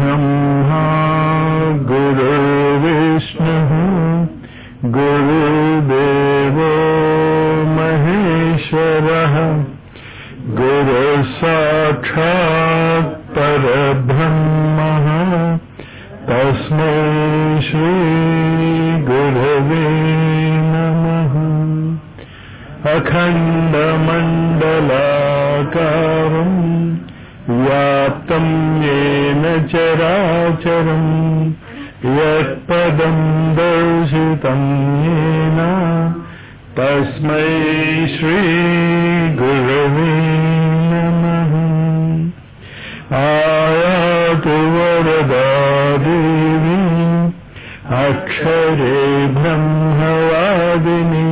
गुरुर्ब्रह्मा गुरुर्विष्णुः गुरुदेवो महेश्वरः गुरुसाक्षात् परब्रह्मः तस्मै श्रीगुरवे नमः अखण्डमण्डलाकारम् व्याप्तं येन चराचरम् यत्पदं दर्शितं येन तस्मै श्रीगुरवे नमः आयातु वरदा देवी अक्षरे ब्रह्मवादिनी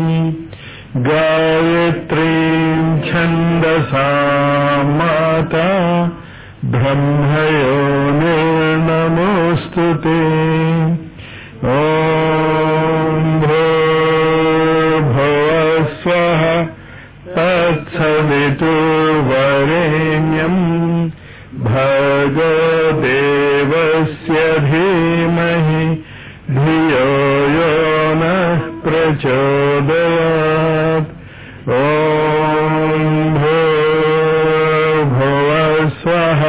गायत्रीं छन्दसा माता ब्रह्मयो निर्नमोऽस्तु ते ॐ भूर्भुवस्वः तत्सवितुर्वरेण्यम् भगदेवस्य धीमहि धियो यो नः प्रचोदयात् ॐ भूर्भुवस्वः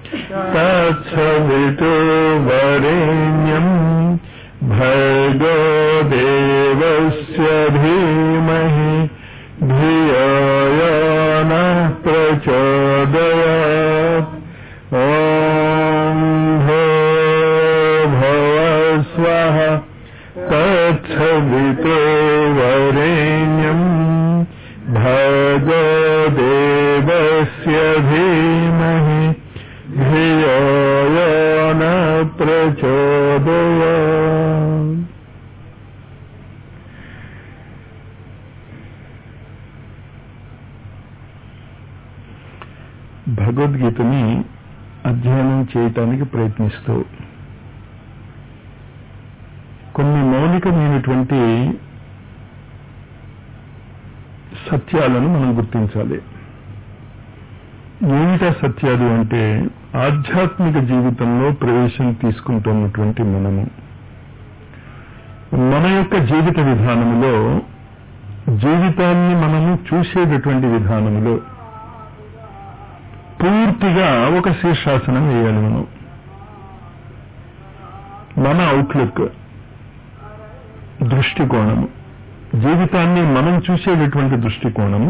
तत्सवितुर्वरेण्यम् भर्गो देवस्य धीमहि धियो यो नः प्रचोदयात् ॐ भूर्भुवस्वः तत्सवितुर्वरेण्यम् भर्गो देवस्य धीमहि धियो यो न प्रचोदयात् భగవద్గీతని అధ్యయనం చేయటానికి ప్రయత్నిస్తూ కొన్ని మౌలికమైనటువంటి సత్యాలను మనం గుర్తించాలి ఏమిటా సత్యాలు అంటే ఆధ్యాత్మిక జీవితంలో ప్రవేశం తీసుకుంటున్నటువంటి మనము మన యొక్క జీవిత విధానములో జీవితాన్ని మనము చూసేటటువంటి విధానములో పూర్తిగా ఒక శీర్షాసనం వేయాలి మనం మన అవుట్లుక్ దృష్టికోణము జీవితాన్ని మనం చూసేటటువంటి దృష్టికోణము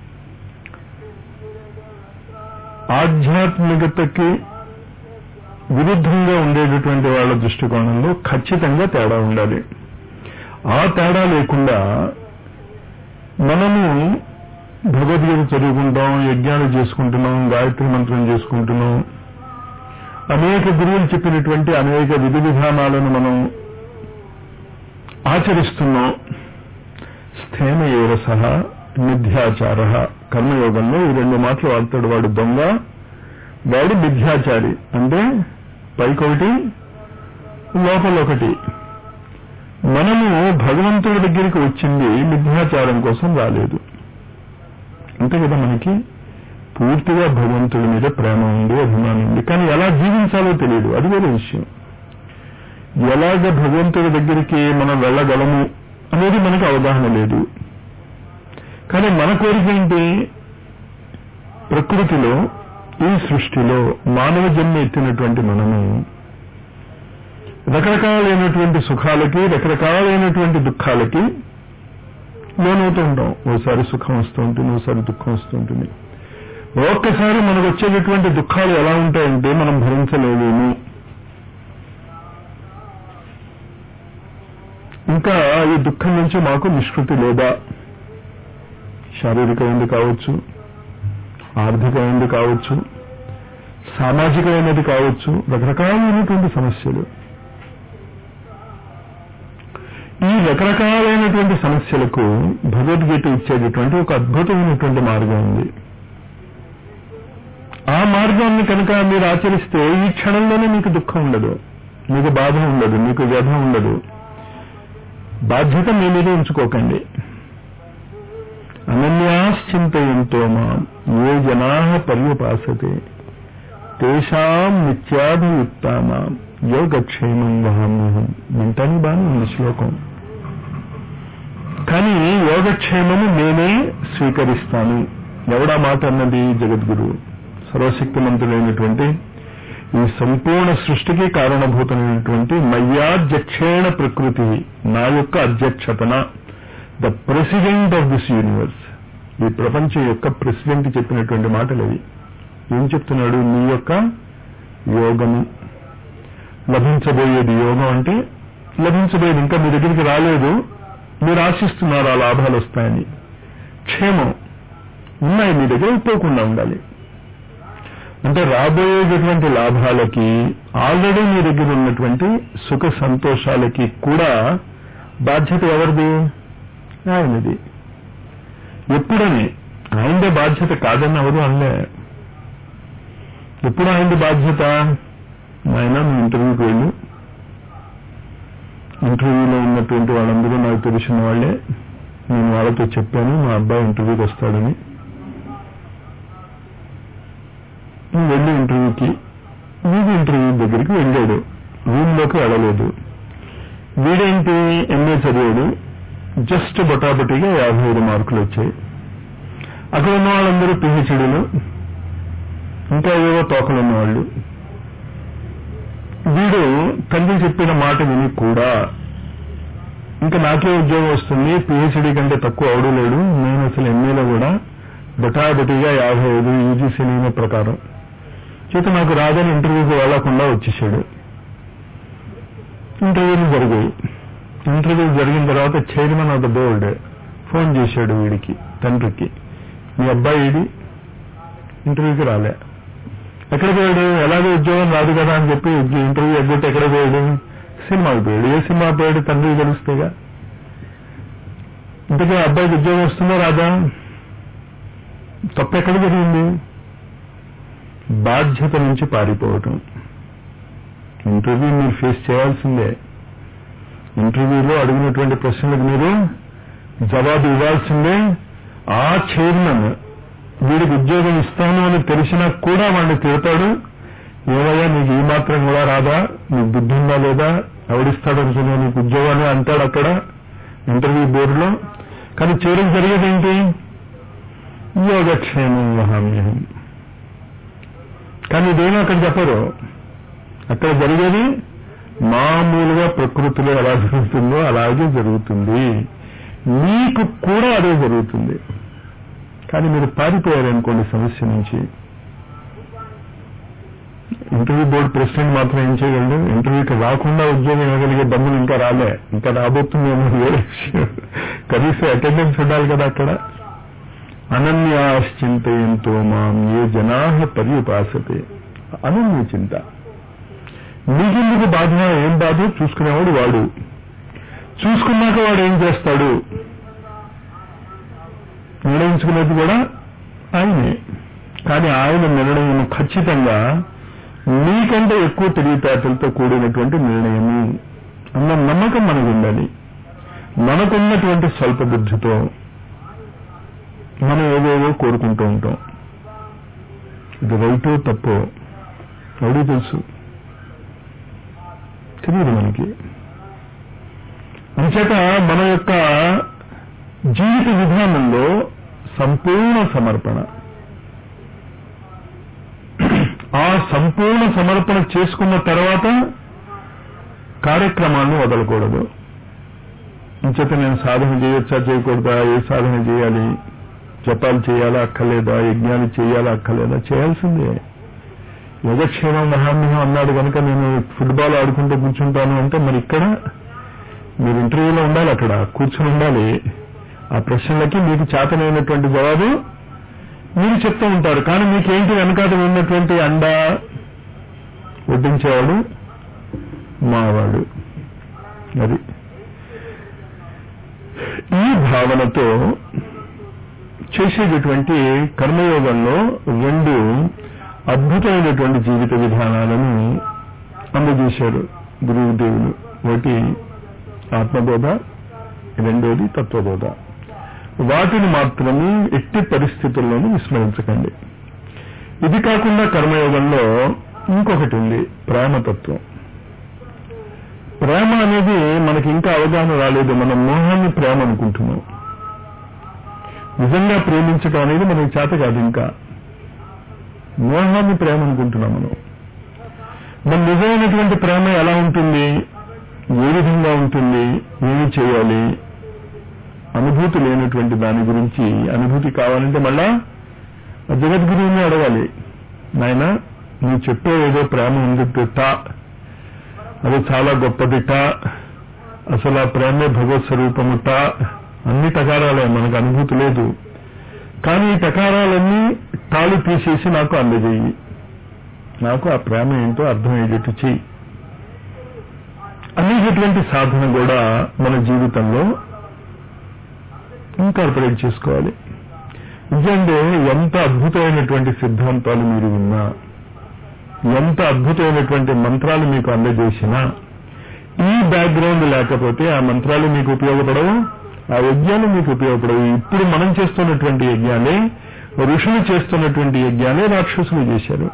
ఆధ్యాత్మికతకి విరుద్ధంగా ఉండేటటువంటి వాళ్ళ దృష్టికోణంలో ఖచ్చితంగా తేడా ఉండాలి ఆ తేడా లేకుండా మనము భగవద్గీత చదువుకుంటాం యజ్ఞాలు చేసుకుంటున్నాం గాయత్రి మంత్రం చేసుకుంటున్నాం అనేక గురువులు చెప్పినటువంటి అనేక విధి విధానాలను మనం ఆచరిస్తున్నాం స్థేమ ఏవ సహా మిథ్యాచార కర్మయోగంలో ఈ రెండు మాటలు వాడతాడు వాడు దొంగ వాడు మిథ్యాచారి అంటే పైకొకటి లోపల ఒకటి మనము భగవంతుడి దగ్గరికి వచ్చింది మిథ్యాచారం కోసం రాలేదు అంతే కదా మనకి పూర్తిగా భగవంతుడి మీద ప్రేమ ఉంది అభిమానం ఉంది కానీ ఎలా జీవించాలో తెలియదు అది వేరే విషయం ఎలాగ భగవంతుడి దగ్గరికి మనం వెళ్ళగలము అనేది మనకు అవగాహన లేదు కానీ మన కోరిక ఏంటి ప్రకృతిలో ఈ సృష్టిలో మానవ జన్మ ఎత్తినటువంటి మనము రకరకాలైనటువంటి సుఖాలకి రకరకాలైనటువంటి దుఃఖాలకి లోనవుతూ ఉంటాం ఓసారి సుఖం వస్తూ ఉంటుంది ఓసారి దుఃఖం వస్తూ ఉంటుంది ఒక్కసారి మనకు వచ్చేటటువంటి దుఃఖాలు ఎలా ఉంటాయంటే మనం భరించలేవేమో ఇంకా ఈ దుఃఖం నుంచి మాకు నిష్కృతి లేదా శారీరకమైనది కావచ్చు ఆర్థికమైనది కావచ్చు సామాజికమైనది కావచ్చు రకరకాలైనటువంటి సమస్యలు ఈ రకరకాలైనటువంటి సమస్యలకు భగవద్గీత ఇచ్చేటటువంటి ఒక అద్భుతమైనటువంటి మార్గం ఉంది ఆ మార్గాన్ని కనుక మీరు ఆచరిస్తే ఈ క్షణంలోనే మీకు దుఃఖం ఉండదు మీకు బాధ ఉండదు మీకు వ్యధ ఉండదు బాధ్యత మీ మీద ఉంచుకోకండి అనన్యాశ్చింతయంతో మాం ఏ జనా పర్యపాసతే తేషాం నిత్యాభియుక్తానాం యోగక్షేమం వహామ్యహం వింటానికి బాగానే ఉంది శ్లోకం కానీ యోగక్షేమము నేనే స్వీకరిస్తాను ఎవడా మాట అన్నది జగద్గురు సర్వశక్తిమంతుడైనటువంటి ఈ సంపూర్ణ సృష్టికి కారణభూతమైనటువంటి మయ్యాధ్యక్షేణ ప్రకృతి నా యొక్క అధ్యక్షతన the president of this universe ఈ ప్రపంచం యొక్క ప్రెసిడెంట్ చెప్పినటువంటి మాటలు అవి ఏం చెప్తున్నాడు నీ యొక్క యోగము లభించబోయేది యోగం అంటే లభించబోయేది ఇంకా మీ దగ్గరికి రాలేదు మీరు ఆశిస్తున్నారు ఆ లాభాలు వస్తాయని క్షేమం ఉన్నాయి మీ దగ్గర పోకుండా ఉండాలి అంటే రాబోయేటటువంటి లాభాలకి ఆల్రెడీ మీ దగ్గర ఉన్నటువంటి సుఖ సంతోషాలకి కూడా బాధ్యత ఎవరిది ఆయనది ఎప్పుడని ఆయనదే బాధ్యత కాదని ఎవరు అనలే ఎప్పుడు ఆయనది బాధ్యత ఆయన మీ ఇంటర్వ్యూకి వెళ్ళు ఇంటర్వ్యూలో ఉన్నటువంటి వాళ్ళందరూ నాకు తెలిసిన వాళ్ళే నేను వాళ్ళతో చెప్పాను మా అబ్బాయి ఇంటర్వ్యూకి వస్తాడని నువ్వు వెళ్ళి ఇంటర్వ్యూకి వీడి ఇంటర్వ్యూ దగ్గరికి వెళ్ళాడు రూమ్లోకి వెళ్ళలేదు వీడేంటి ఎంఏ చదివాడు జస్ట్ బొటాబొటీగా యాభై ఐదు మార్కులు వచ్చాయి అక్కడ ఉన్న వాళ్ళందరూ పిహెచ్డీలు ఇంకా ఏవో తోకలు ఉన్నవాళ్ళు వీడు తండ్రి చెప్పిన మాట విని కూడా ఇంకా నాకే ఉద్యోగం వస్తుంది పిహెచ్డీ కంటే తక్కువ అవడం లేడు నేను అసలు ఎంఏలో కూడా బొటాబొటీగా యాభై ఐదు యూజీసీ నియమ ప్రకారం చేత నాకు రాదని ఇంటర్వ్యూకి వెళ్లకుండా వచ్చేసాడు ఇంటర్వ్యూలు జరిగాయి ఇంటర్వ్యూ జరిగిన తర్వాత chairman of the board phone చేశాడు వీడికి తండ్రికి మీ అబ్బాయి ఇది ఇంటర్వ్యూకి రాలే ఎక్కడ పోయాడు ఎలాగో ఉద్యోగం రాదు కదా అని చెప్పి ఇంటర్వ్యూ ఎగ్గొట్టి ఎక్కడ పోయాడు సినిమాకి పోయాడు ఏ సినిమా పోయాడు తండ్రి తెలుస్తేగా ఇంతకీ అబ్బాయికి ఉద్యోగం వస్తుందో రాదా తప్పు ఎక్కడ జరిగింది బాధ్యత నుంచి పారిపోవటం ఇంటర్వ్యూ మీరు ఫేస్ చేయాల్సిందే ఇంటర్వ్యూలో అడిగినటువంటి ప్రశ్నలకు మీరు జవాబు ఇవ్వాల్సిందే ఆ చైర్మన్ వీడికి ఉద్యోగం ఇస్తాను అని తెలిసినా కూడా వాడిని తిడతాడు ఏమయ్యా నీకు ఈ మాత్రం కూడా రాదా నీకు బుద్ధి ఉందా లేదా ఎవడిస్తాడు అనుకున్నా నీకు ఉద్యోగాన్ని అంటాడు అక్కడ ఇంటర్వ్యూ బోర్డులో కానీ చివరికి జరిగేది ఏంటి యోగక్షేమం మహామ్యహం కానీ ఇదేమో అక్కడ చెప్పరు అక్కడ జరిగేది మామూలుగా ప్రకృతిలో ఎలా జరుగుతుందో అలాగే జరుగుతుంది మీకు కూడా అదే జరుగుతుంది కానీ మీరు పారిపోయారనుకోండి సమస్య నుంచి ఇంటర్వ్యూ బోర్డు ప్రెసిడెంట్ మాత్రం ఏం చేయగలడు ఇంటర్వ్యూకి రాకుండా ఉద్యోగం ఇవ్వగలిగే దమ్ములు ఇంకా రాలే ఇంకా రాబోతుందేమో వేరే విషయం కనీసం అటెండెన్స్ ఉండాలి కదా అక్కడ అనన్యాశ్చింతయంతో మాం ఏ జనా పర్యుపాసతే అనన్య చింత నీకెందుకు బాధ ఏం బాధ చూసుకునేవాడు వాడు చూసుకున్నాక వాడు ఏం చేస్తాడు నిర్ణయించుకునేది కూడా ఆయనే కానీ ఆయన నిర్ణయం ఖచ్చితంగా మీకంటే ఎక్కువ తెలివితేటలతో కూడినటువంటి నిర్ణయము అన్న నమ్మకం మనకు ఉండాలి మనకున్నటువంటి స్వల్ప బుద్ధితో మనం ఏవేవో కోరుకుంటూ ఉంటాం ఇది రైటో తప్పో ఎవడో తెలుసు తెలియదు మనకి అంచేత మన యొక్క జీవిత విధానంలో సంపూర్ణ సమర్పణ ఆ సంపూర్ణ సమర్పణ చేసుకున్న తర్వాత కార్యక్రమాన్ని వదలకూడదు ఇంచేత నేను సాధన చేయొచ్చా చేయకూడదా ఏ సాధన చేయాలి జపాలు చేయాలా అక్కర్లేదా యజ్ఞాలు చేయాలా అక్కర్లేదా చేయాల్సిందే యోగక్షేమం మహామ్యం అన్నాడు కనుక నేను ఫుట్బాల్ ఆడుకుంటూ కూర్చుంటాను అంటే మరి ఇక్కడ మీరు ఇంటర్వ్యూలో ఉండాలి అక్కడ కూర్చుని ఉండాలి ఆ ప్రశ్నలకి మీకు చేతనైనటువంటి జవాబు మీరు చెప్తూ ఉంటారు కానీ మీకేంటి వెనకాల ఉన్నటువంటి అండ వడ్డించేవాడు మావాడు అది ఈ భావనతో చేసేటటువంటి కర్మయోగంలో రెండు అద్భుతమైనటువంటి జీవిత విధానాలను అందజేశారు గురువుదేవులు ఒకటి ఆత్మబోధ రెండోది తత్వబోధ వాటిని మాత్రమే ఎట్టి పరిస్థితుల్లోనూ విస్మరించకండి ఇది కాకుండా కర్మయోగంలో ఇంకొకటి ఉంది ప్రేమతత్వం ప్రేమ అనేది మనకి ఇంకా అవగాహన రాలేదు మనం మోహాన్ని ప్రేమ అనుకుంటున్నాం నిజంగా ప్రేమించడం అనేది మనకి చేత కాదు ఇంకా మోహాన్ని ప్రేమ అనుకుంటున్నాం మనం మన నిజమైనటువంటి ప్రేమ ఎలా ఉంటుంది ఏ విధంగా ఉంటుంది ఏమి చేయాలి అనుభూతి లేనటువంటి దాని గురించి అనుభూతి కావాలంటే మళ్ళా ఆ జగద్గురువుని అడగాలి నాయన నువ్వు చెప్పే ఏదో ప్రేమ ఉందిట అది చాలా గొప్పదిట అసలు ఆ ప్రేమే భగవత్ స్వరూపముట అన్ని టకారాలే మనకు అనుభూతి లేదు కానీ ఈ టకారాలన్నీ తాళు తీసేసి నాకు అందజేయి నాకు ఆ ప్రేమ ఏంటో అర్థమయ్యేటట్టు చెయ్యి అనేటటువంటి సాధన కూడా మన జీవితంలో ఇన్కార్పొరేట్ చేసుకోవాలి ఎందుకంటే ఎంత అద్భుతమైనటువంటి సిద్ధాంతాలు మీరు విన్నా ఎంత అద్భుతమైనటువంటి మంత్రాలు మీకు అందజేసినా ఈ బ్యాక్గ్రౌండ్ లేకపోతే ఆ మంత్రాలు మీకు ఉపయోగపడవు ఆ యజ్ఞాలు మీకు ఉపయోగపడవు ఇప్పుడు మనం చేస్తున్నటువంటి యజ్ఞాలే ఋషులు చేస్తున్నటువంటి యజ్ఞాలే రాక్షసులు చేశారు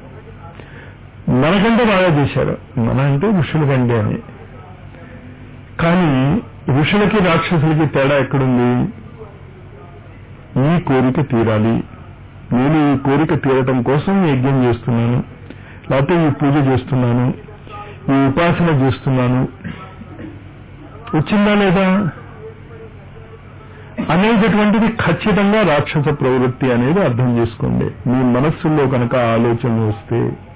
మనకంటే బాగా చేశారు మన అంటే ఋషుల కంటే అని కానీ ఋషులకి రాక్షసులకి తేడా ఎక్కడుంది ఈ కోరిక తీరాలి నేను ఈ కోరిక తీరటం కోసం యజ్ఞం చేస్తున్నాను లేకపోతే ఈ పూజ చేస్తున్నాను ఈ ఉపాసన చేస్తున్నాను వచ్చిందా లేదా అనేటటువంటిది ఖచ్చితంగా రాక్షస ప్రవృత్తి అనేది అర్థం చేసుకోండి మీ మనస్సుల్లో కనుక ఆలోచనలు వస్తే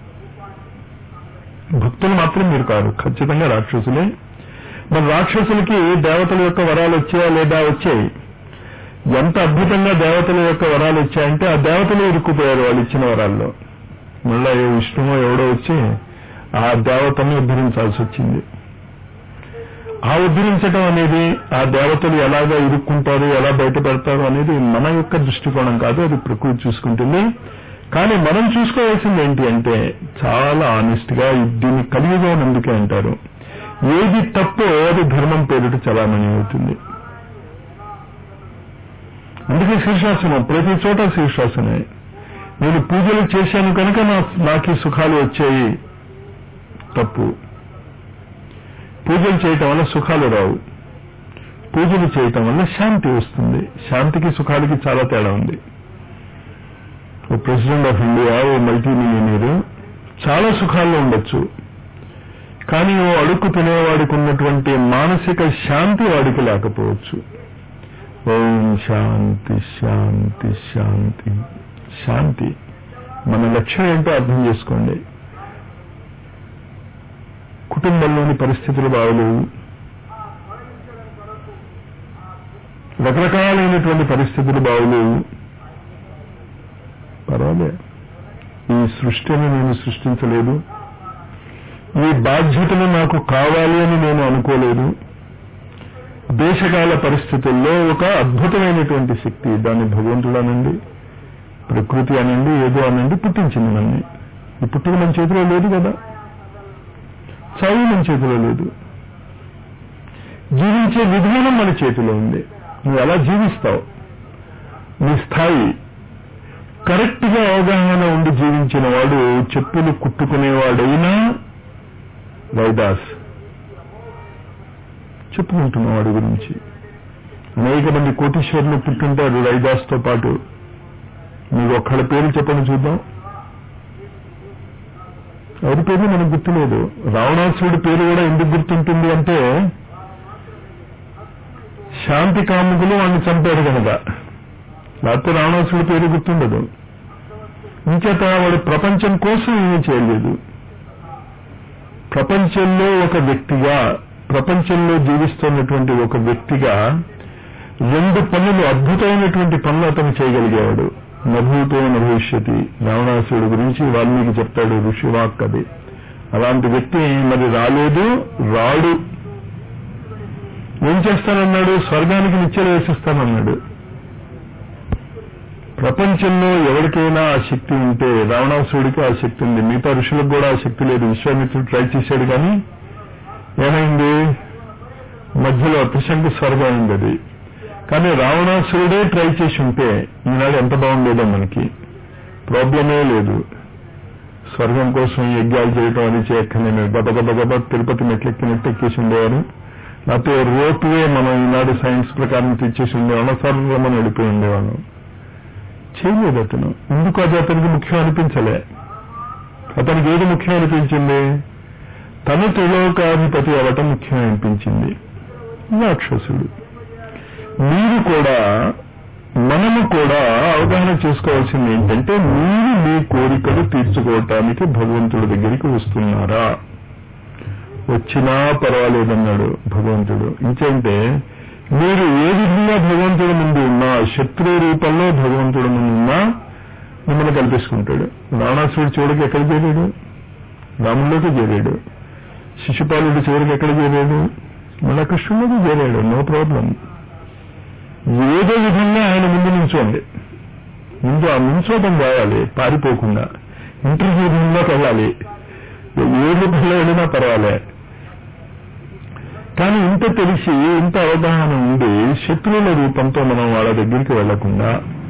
భక్తులు మాత్రం మీరు కాదు ఖచ్చితంగా రాక్షసులే మరి రాక్షసులకి దేవతల యొక్క వరాలు వచ్చాయా లేదా వచ్చాయి ఎంత అద్భుతంగా దేవతల యొక్క వరాలు వచ్చాయంటే ఆ దేవతలు ఇరుక్కుపోయారు వాళ్ళు ఇచ్చిన వరాల్లో మళ్ళా ఏ విష్ణువో ఎవడో వచ్చి ఆ దేవతని ఉద్ధరించాల్సి వచ్చింది ఆ ఉద్ధరించడం అనేది ఆ దేవతలు ఎలాగా ఇరుక్కుంటారు ఎలా బయటపెడతారు అనేది మన యొక్క దృష్టికోణం కాదు అది ప్రకృతి చూసుకుంటుంది కానీ మనం చూసుకోవాల్సింది ఏంటి అంటే చాలా ఆనెస్ట్ గా దీన్ని కలియుగం అందుకే అంటారు ఏది తప్పో అది ధర్మం పేరిట చలామణి అవుతుంది అందుకే శీర్షాసనం ప్రతి చోట శీర్షాసనే నేను పూజలు చేశాను కనుక నా నాకు ఈ సుఖాలు వచ్చాయి తప్పు పూజలు చేయటం వల్ల సుఖాలు రావు పూజలు చేయటం వల్ల శాంతి వస్తుంది శాంతికి సుఖాలకి చాలా తేడా ఉంది ఓ ప్రెసిడెంట్ ఆఫ్ ఇండియా ఓ మల్టీ మిలియనీర్ చాలా సుఖాల్లో ఉండొచ్చు కానీ ఓ అడుక్కు తినేవాడికి ఉన్నటువంటి మానసిక శాంతి వాడికి లేకపోవచ్చు ఓం శాంతి శాంతి శాంతి శాంతి మన లక్ష్యం ఏంటో అర్థం చేసుకోండి కుటుంబంలోని పరిస్థితులు బాగలేవు రకరకాలైనటువంటి పరిస్థితులు బాగలేవు పర్వాలే ఈ సృష్టిని నేను సృష్టించలేదు ఈ బాధ్యతలు నాకు కావాలి అని నేను అనుకోలేదు దేశకాల పరిస్థితుల్లో ఒక అద్భుతమైనటువంటి శక్తి దాన్ని భగవంతుడు అనండి ప్రకృతి అనండి ఏదో అనండి పుట్టించింది నన్ను ఈ పుట్టిన మన చేతిలో లేదు కదా చావు మన చేతిలో లేదు జీవించే విధానం మన చేతిలో ఉంది నువ్వు ఎలా జీవిస్తావు నీ స్థాయి కరెక్ట్ గా అవగాహన ఉండి జీవించిన వాడు చెప్పులు కుట్టుకునేవాడైనా వైదాస్ చెప్పుకుంటున్న వాడి గురించి అనేక మంది కోటీశ్వరులు పుట్టుంటారు రైదాస్ తో పాటు మీకు ఒక్కళ్ళ పేరు చెప్పండి చూద్దాం ఎవరి పేరు మనకు గుర్తులేదు రావణాసురుడి పేరు కూడా ఎందుకు గుర్తుంటుంది అంటే శాంతి కాముకులు వాడిని చంపాడు కనుక లేకపోతే రావణాసురుడి పేరు గుర్తుండదు ఇంచేత వాడు ప్రపంచం కోసం ఏమీ చేయలేదు ప్రపంచంలో ఒక వ్యక్తిగా ప్రపంచంలో జీవిస్తున్నటువంటి ఒక వ్యక్తిగా రెండు పనులు అద్భుతమైనటువంటి పనులు అతను చేయగలిగేవాడు నభూతో నభవిష్యతి రావణాసురుడు గురించి వాల్మీకి చెప్తాడు ఋషివాక్ అది అలాంటి వ్యక్తి మరి రాలేదు రాడు ఏం చేస్తానన్నాడు స్వర్గానికి నిత్యలు వేసిస్తానన్నాడు ప్రపంచంలో ఎవరికైనా ఆ శక్తి ఉంటే రావణాసురుడికి ఆ శక్తి ఉంది మిగతా ఋషులకు కూడా ఆ శక్తి లేదు విశ్వామిత్రుడు ట్రై చేశాడు కానీ ఏమైంది మధ్యలో త్రిశంకు స్వర్గం అయింది అది కానీ రావణాసురుడే ట్రై చేసి ఉంటే ఈనాడు ఎంత బాగుండేదో మనకి ప్రాబ్లమే లేదు స్వర్గం కోసం యజ్ఞాలు చేయటం అని చేయక్కర్లేదు గబ గబ గబ తిరుపతి మెట్లెక్కినట్టు ఎక్కేసి ఉండేవారు లేకపోతే రోప్ వే మనం ఈనాడు సైన్స్ ప్రకారం తెచ్చేసి ఉండేవాళ్ళం స్వర్గంలో మనం వెళ్ళిపోయి ఉండేవాళ్ళం చేయలేదు అతను ఎందుకు అది అతనికి ముఖ్యం అనిపించలే అతనికి ఏది ముఖ్యం అనిపించింది తన త్రిలోకాధిపతి అవటం ముఖ్యం అనిపించింది రాక్షసుడు మీరు కూడా మనము కూడా అవగాహన చేసుకోవాల్సింది ఏంటంటే మీరు మీ కోరికలు తీర్చుకోవటానికి భగవంతుడి దగ్గరికి వస్తున్నారా వచ్చినా పర్వాలేదన్నాడు భగవంతుడు ఇంకంటే మీరు ఏ విధంగా భగవంతుడి ముందు ఉన్నా శత్రు రూపంలో భగవంతుడి ముందు ఉన్నా మిమ్మల్ని కల్పించుకుంటాడు రావణాసురుడు చివరికి ఎక్కడ చేరాడు రాముల్లోకి చేరాడు శిశుపాలుడు చివరికి ఎక్కడ చేరాడు మళ్ళా కృష్ణుడికి చేరాడు నో ప్రాబ్లం ఏదో విధంగా ఆయన ముందు నించోండి ముందు ఆ నించోటం కావాలి పారిపోకుండా ఇంటర్వ్యూ రూమ్లోకి వెళ్ళాలి ఏ రూపంలో వెళ్ళినా పర్వాలే కానీ ఇంత తెలిసి ఇంత అవగాహన ఉండి శత్రువుల రూపంతో మనం వాళ్ళ దగ్గరికి వెళ్లకుండా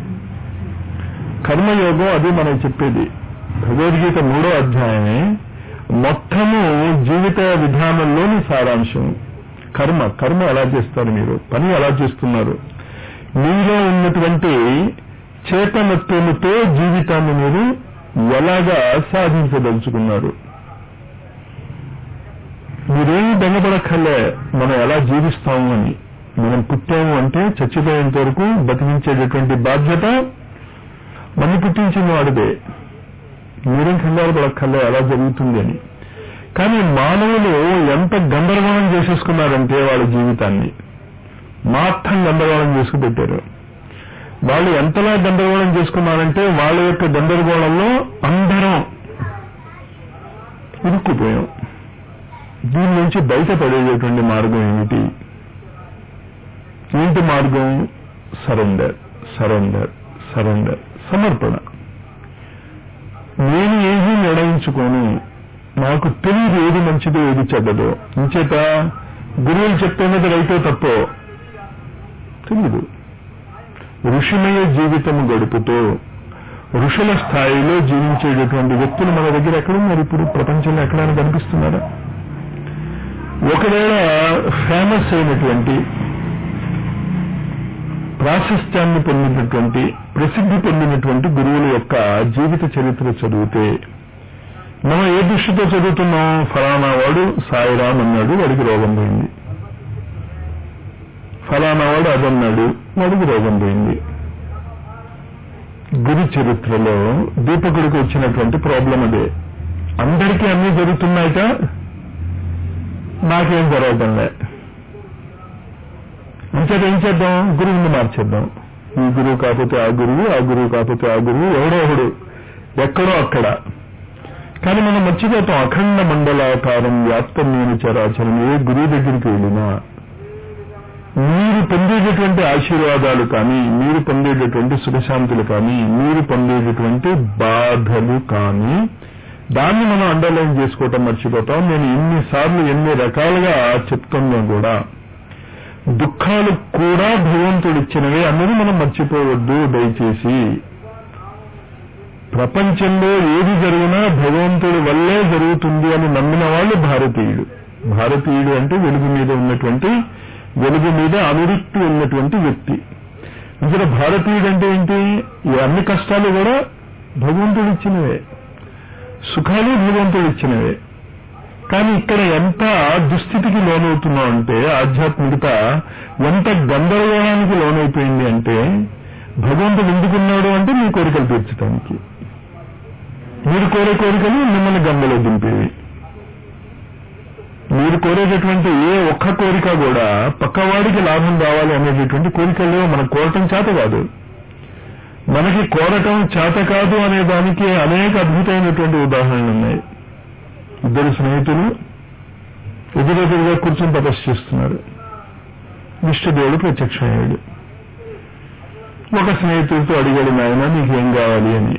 కర్మయోగం అది మనం చెప్పేది భగవద్గీత మూడో అధ్యాయమే మొత్తము జీవిత విధానంలోని సారాంశం కర్మ కర్మ ఎలా చేస్తారు మీరు పని ఎలా చేస్తున్నారు మీలో ఉన్నటువంటి చేతనత్వముతో జీవితాన్ని మీరు ఎలాగా సాధించదలుచుకున్నారు మీరేమి బెంగపడక్కర్లే మనం ఎలా జీవిస్తాము అని మనం పుట్టాము అంటే చచ్చిపోయేంత వరకు బతికించేటటువంటి బాధ్యత మన్ని పుట్టించిన వాడిదే మీరేం కంగారు పడక్కర్లే ఎలా జరుగుతుంది అని కానీ మానవులు ఎంత గందరగోళం చేసేసుకున్నారంటే వాళ్ళ జీవితాన్ని మాత్రం గందరగోళం చేసుకుపెట్టారు వాళ్ళు ఎంతలా గందరగోళం చేసుకున్నారంటే వాళ్ళ యొక్క గందరగోళంలో అందరం ఇరుక్కుపోయాం దీని నుంచి బయటపడేటటువంటి మార్గం ఏమిటి ఏంటి మార్గం సరెండర్ సరెండర్ సరెండర్ సమర్పణ నేను ఏది నిర్ణయించుకోను నాకు తెలియదు ఏది మంచిదో ఏది చెడ్డదో ఇంచేత గురువులు చెప్తున్నది రైటో తప్పో తెలియదు ఋషిమయ జీవితం గడుపుతూ ఋషుల స్థాయిలో జీవించేటటువంటి వ్యక్తులు మన దగ్గర ఎక్కడున్నారు ఇప్పుడు ప్రపంచంలో ఎక్కడైనా కనిపిస్తున్నారా ఒకవేళ ఫేమస్ అయినటువంటి ప్రాశస్త్యాన్ని పొందినటువంటి ప్రసిద్ధి పొందినటువంటి గురువుల యొక్క జీవిత చరిత్ర చదివితే మనం ఏ దృష్టితో చదువుతున్నాం ఫలానా వాడు సాయిరామ్ అన్నాడు వాడికి రోగం పోయింది ఫలానా వాడు అదన్నాడు వాడికి రోగం పోయింది గురు చరిత్రలో దీపకుడికి వచ్చినటువంటి ప్రాబ్లం అదే అందరికీ అన్ని జరుగుతున్నాయిట నాకేం జరగటం లే అంచేత ఏం చేద్దాం గురువుని మార్చేద్దాం ఈ గురువు కాకపోతే ఆ గురువు ఆ గురువు కాకపోతే ఆ గురువు ఎవడో ఒకడు ఎక్కడో అక్కడ కానీ మనం మర్చిపోతాం అఖండ మండలాకారం వ్యాప్తం నేను చరాచరం ఏ గురువు దగ్గరికి వెళ్ళినా మీరు పొందేటటువంటి ఆశీర్వాదాలు కానీ మీరు పొందేటటువంటి సుఖశాంతులు కానీ మీరు పొందేటటువంటి బాధలు కానీ దాన్ని మనం అండర్లైన్ చేసుకోవటం మర్చిపోతాం నేను ఎన్నిసార్లు ఎన్ని రకాలుగా చెప్తున్నా కూడా దుఃఖాలు కూడా భగవంతుడు ఇచ్చినవే అన్నది మనం మర్చిపోవద్దు దయచేసి ప్రపంచంలో ఏది జరిగినా భగవంతుడి వల్లే జరుగుతుంది అని నమ్మిన వాళ్ళు భారతీయుడు భారతీయుడు అంటే వెలుగు మీద ఉన్నటువంటి వెలుగు మీద అనురక్తి ఉన్నటువంటి వ్యక్తి ఇక్కడ భారతీయుడు అంటే ఏంటి ఈ అన్ని కష్టాలు కూడా భగవంతుడు ఇచ్చినవే సుఖాలు భగవంతుడు ఇచ్చినవే కానీ ఇక్కడ ఎంత దుస్థితికి లోనవుతున్నాం అంటే ఆధ్యాత్మికత ఎంత గందరగోళానికి లోనైపోయింది అంటే భగవంతుడు ఎందుకున్నాడు అంటే మీ కోరికలు తీర్చడానికి మీరు కోరే కోరికలు మిమ్మల్ని గంగలో దింపేవి మీరు కోరేటటువంటి ఏ ఒక్క కోరిక కూడా పక్కవాడికి లాభం రావాలి అనేటటువంటి కోరికలు మనకు కోరటం చేత కాదు మనకి కోరటం చేత కాదు అనే దానికి అనేక అద్భుతమైనటువంటి ఉదాహరణలు ఉన్నాయి ఇద్దరు స్నేహితులు ఎదురెదురుగా కూర్చొని తపస్సు చేస్తున్నారు విష్ణుదేవుడు ప్రత్యక్షమయ్యాడు ఒక స్నేహితుడితో అడిగాడు నాయన నీకేం కావాలి అని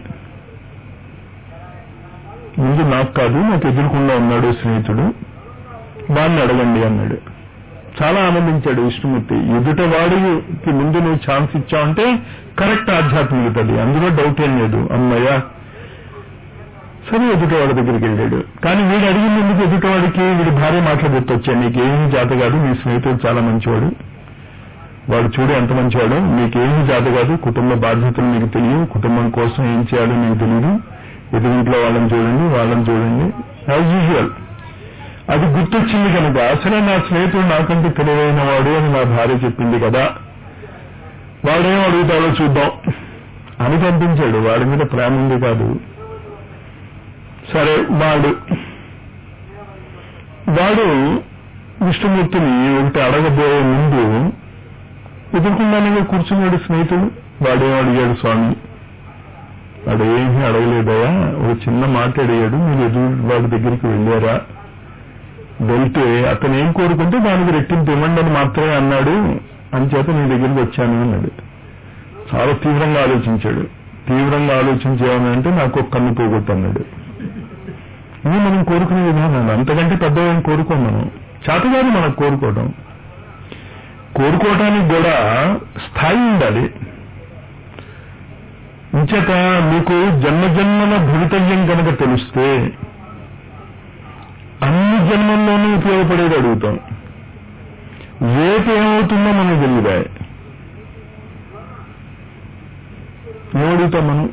ముందు నాకు కాదు నాకు ఎదురుకుండా ఉన్నాడు స్నేహితుడు వాడిని అడగండి అన్నాడు చాలా ఆనందించాడు విష్ణుమూర్తి ఎదుటవాడికి ముందు నువ్వు ఛాన్స్ ఇచ్చావంటే కరెక్ట్ ఆధ్యాత్మికత అది అందులో డౌట్ ఏం లేదు అమ్మయ్య సరే ఎదుటవాడి దగ్గరికి వెళ్ళాడు కానీ వీడు అడిగింది ఎందుకు ఎదుటవాడికి వీడి భార్య మాటలు గుర్తొచ్చాయి నీకేమీ జాత కాదు నీ స్నేహితుడు చాలా మంచివాడు వాడు చూడు ఎంత మంచివాడు నీకేమీ జాత కాదు కుటుంబ బాధ్యతలు నీకు తెలియదు కుటుంబం కోసం ఏం చేయాలో నీకు తెలియదు ఎదురింట్లో వాళ్ళని చూడండి వాళ్ళని చూడండి యాజ్ యూజువల్ అది గుర్తొచ్చింది కనుక అసలే నా స్నేహితుడు నాకంటే తెలివైన వాడు అని నా భార్య చెప్పింది కదా వాడేం అడుగుతాడో చూద్దాం అని పంపించాడు వాడి మీద ప్రేమ ఉంది కాదు సరే వాడు వాడు విష్ణుమూర్తిని ఒకటి అడగబోయే ముందు ఎదుర్కొండానే కూర్చున్నాడు స్నేహితుడు వాడేం అడిగాడు స్వామి వాడు ఏమీ అడగలేదయా ఒక చిన్న మాట అడిగాడు మీరు ఎదురు వాడి దగ్గరికి వెళ్ళారా వెళ్తే అతను ఏం కోరుకుంటే దానికి రెట్టింపు ఇవ్వండి అని మాత్రమే అన్నాడు అంచేత నీ దగ్గరికి వచ్చాను అన్నాడు చాలా తీవ్రంగా ఆలోచించాడు తీవ్రంగా ఆలోచించేవానంటే నాకు ఒక కన్ను పోగొట్టు అన్నాడు ఇది మనం కోరుకునే విధానం అంతకంటే పెద్ద ఏం కోరుకోం మనం చేతగాని మనం కోరుకోవడం కోరుకోవటానికి కూడా స్థాయి ఉండాలి ఇంచేత మీకు జన్మజన్మల భవితవ్యం కనుక తెలిస్తే అన్ని జన్మల్లోనూ ఉపయోగపడేది అడుగుతాం రేపు ఏమవుతుందో మనకు తెలియదా ఏమడుగుతాం మనం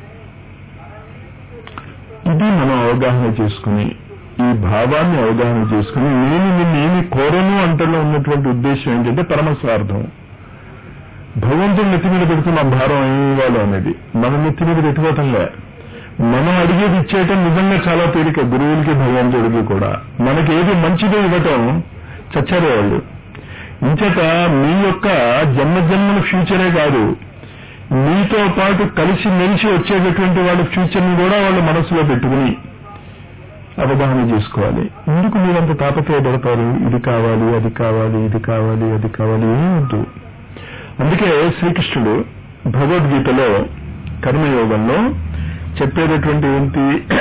ఇది మనం అవగాహన చేసుకుని ఈ భావాన్ని అవగాహన చేసుకుని నేను నిన్నేమి కోరను అంటలో ఉన్నటువంటి ఉద్దేశం ఏంటంటే పరమ స్వార్థం భగవంతుడు నెత్తి మీద పెడుతున్న భారం ఏమి ఇవ్వాలో అనేది మన నెత్తి మీద పెట్టుకోవటంలే మనం అడిగేది ఇచ్చేయటం నిజంగా చాలా తేలిక గురువులకి భగవంతుడికి కూడా మనకి ఏది మంచిదో ఇవ్వటం చచ్చారే వాళ్ళు ఇంచేత మీ యొక్క జన్మజన్మల ఫ్యూచరే కాదు మీతో పాటు కలిసి మెలిసి వచ్చేటటువంటి వాళ్ళ ఫ్యూచర్ని కూడా వాళ్ళు మనసులో పెట్టుకుని అవగాహన చేసుకోవాలి ఎందుకు మీరంత తాపత్రయపడతారు ఇది కావాలి అది కావాలి ఇది కావాలి అది కావాలి ఏమీ వద్దు అందుకే శ్రీకృష్ణుడు భగవద్గీతలో కర్మయోగంలో చెప్పేటటువంటి ఏంటి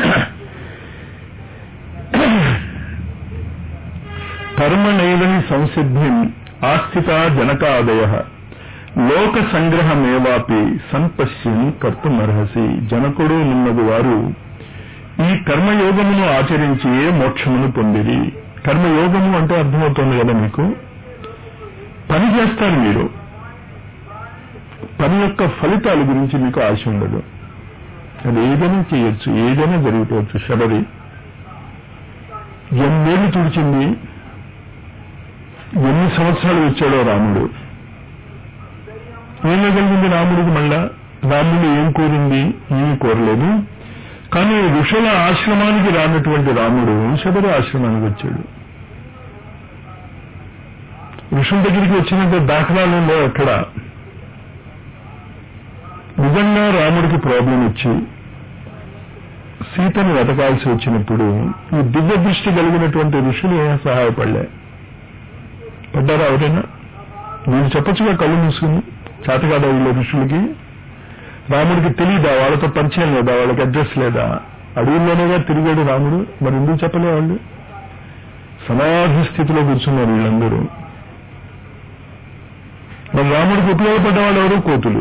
కర్మనైవని సంసిద్ధిం ఆస్థిత జనకాదయ లోక సంగ్రహమేవాపి సంపశ్యం కర్తుమర్హసి జనకుడు నిన్నగు వారు ఈ కర్మయోగమును ఆచరించి మోక్షమును పొందిరి కర్మయోగము అంటే అర్థమవుతుంది కదా మీకు పని చేస్తారు మీరు పని యొక్క ఫలితాల గురించి మీకు ఆశ ఉండదు అది ఏదైనా చేయొచ్చు ఏదైనా జరిగిపోవచ్చు శబరి ఎన్నేళ్లు తుడిచింది ఎన్ని సంవత్సరాలు వచ్చాడో రాముడు ఏమో కలిగింది రాముడికి మళ్ళా రాముడు ఏం కోరింది ఏమీ కోరలేదు కానీ ఋషుల ఆశ్రమానికి రానటువంటి రాముడు శబరి ఆశ్రమానికి వచ్చాడు ఋషుల దగ్గరికి వచ్చినంత దాఖలాలు లేవు అక్కడ నిజంగా రాముడికి ప్రాబ్లం వచ్చి సీతను వెతకాల్సి వచ్చినప్పుడు ఈ దివ్య దృష్టి కలిగినటువంటి ఋషులు ఏం సహాయపడలే పడ్డారా ఎవరైనా నేను చెప్పచ్చుగా కళ్ళు మూసుకుని చేతకాదా వీళ్ళ ఋషులకి రాముడికి తెలియదా వాళ్ళతో పరిచయం లేదా వాళ్ళకి అడ్రస్ లేదా అడవుల్లోనేగా తిరిగాడు రాముడు మరి ఎందుకు చెప్పలే వాళ్ళు సమాధి స్థితిలో కూర్చున్నారు వీళ్ళందరూ మరి రాముడికి ఉపయోగపడ్డ వాళ్ళు ఎవరు కోతులు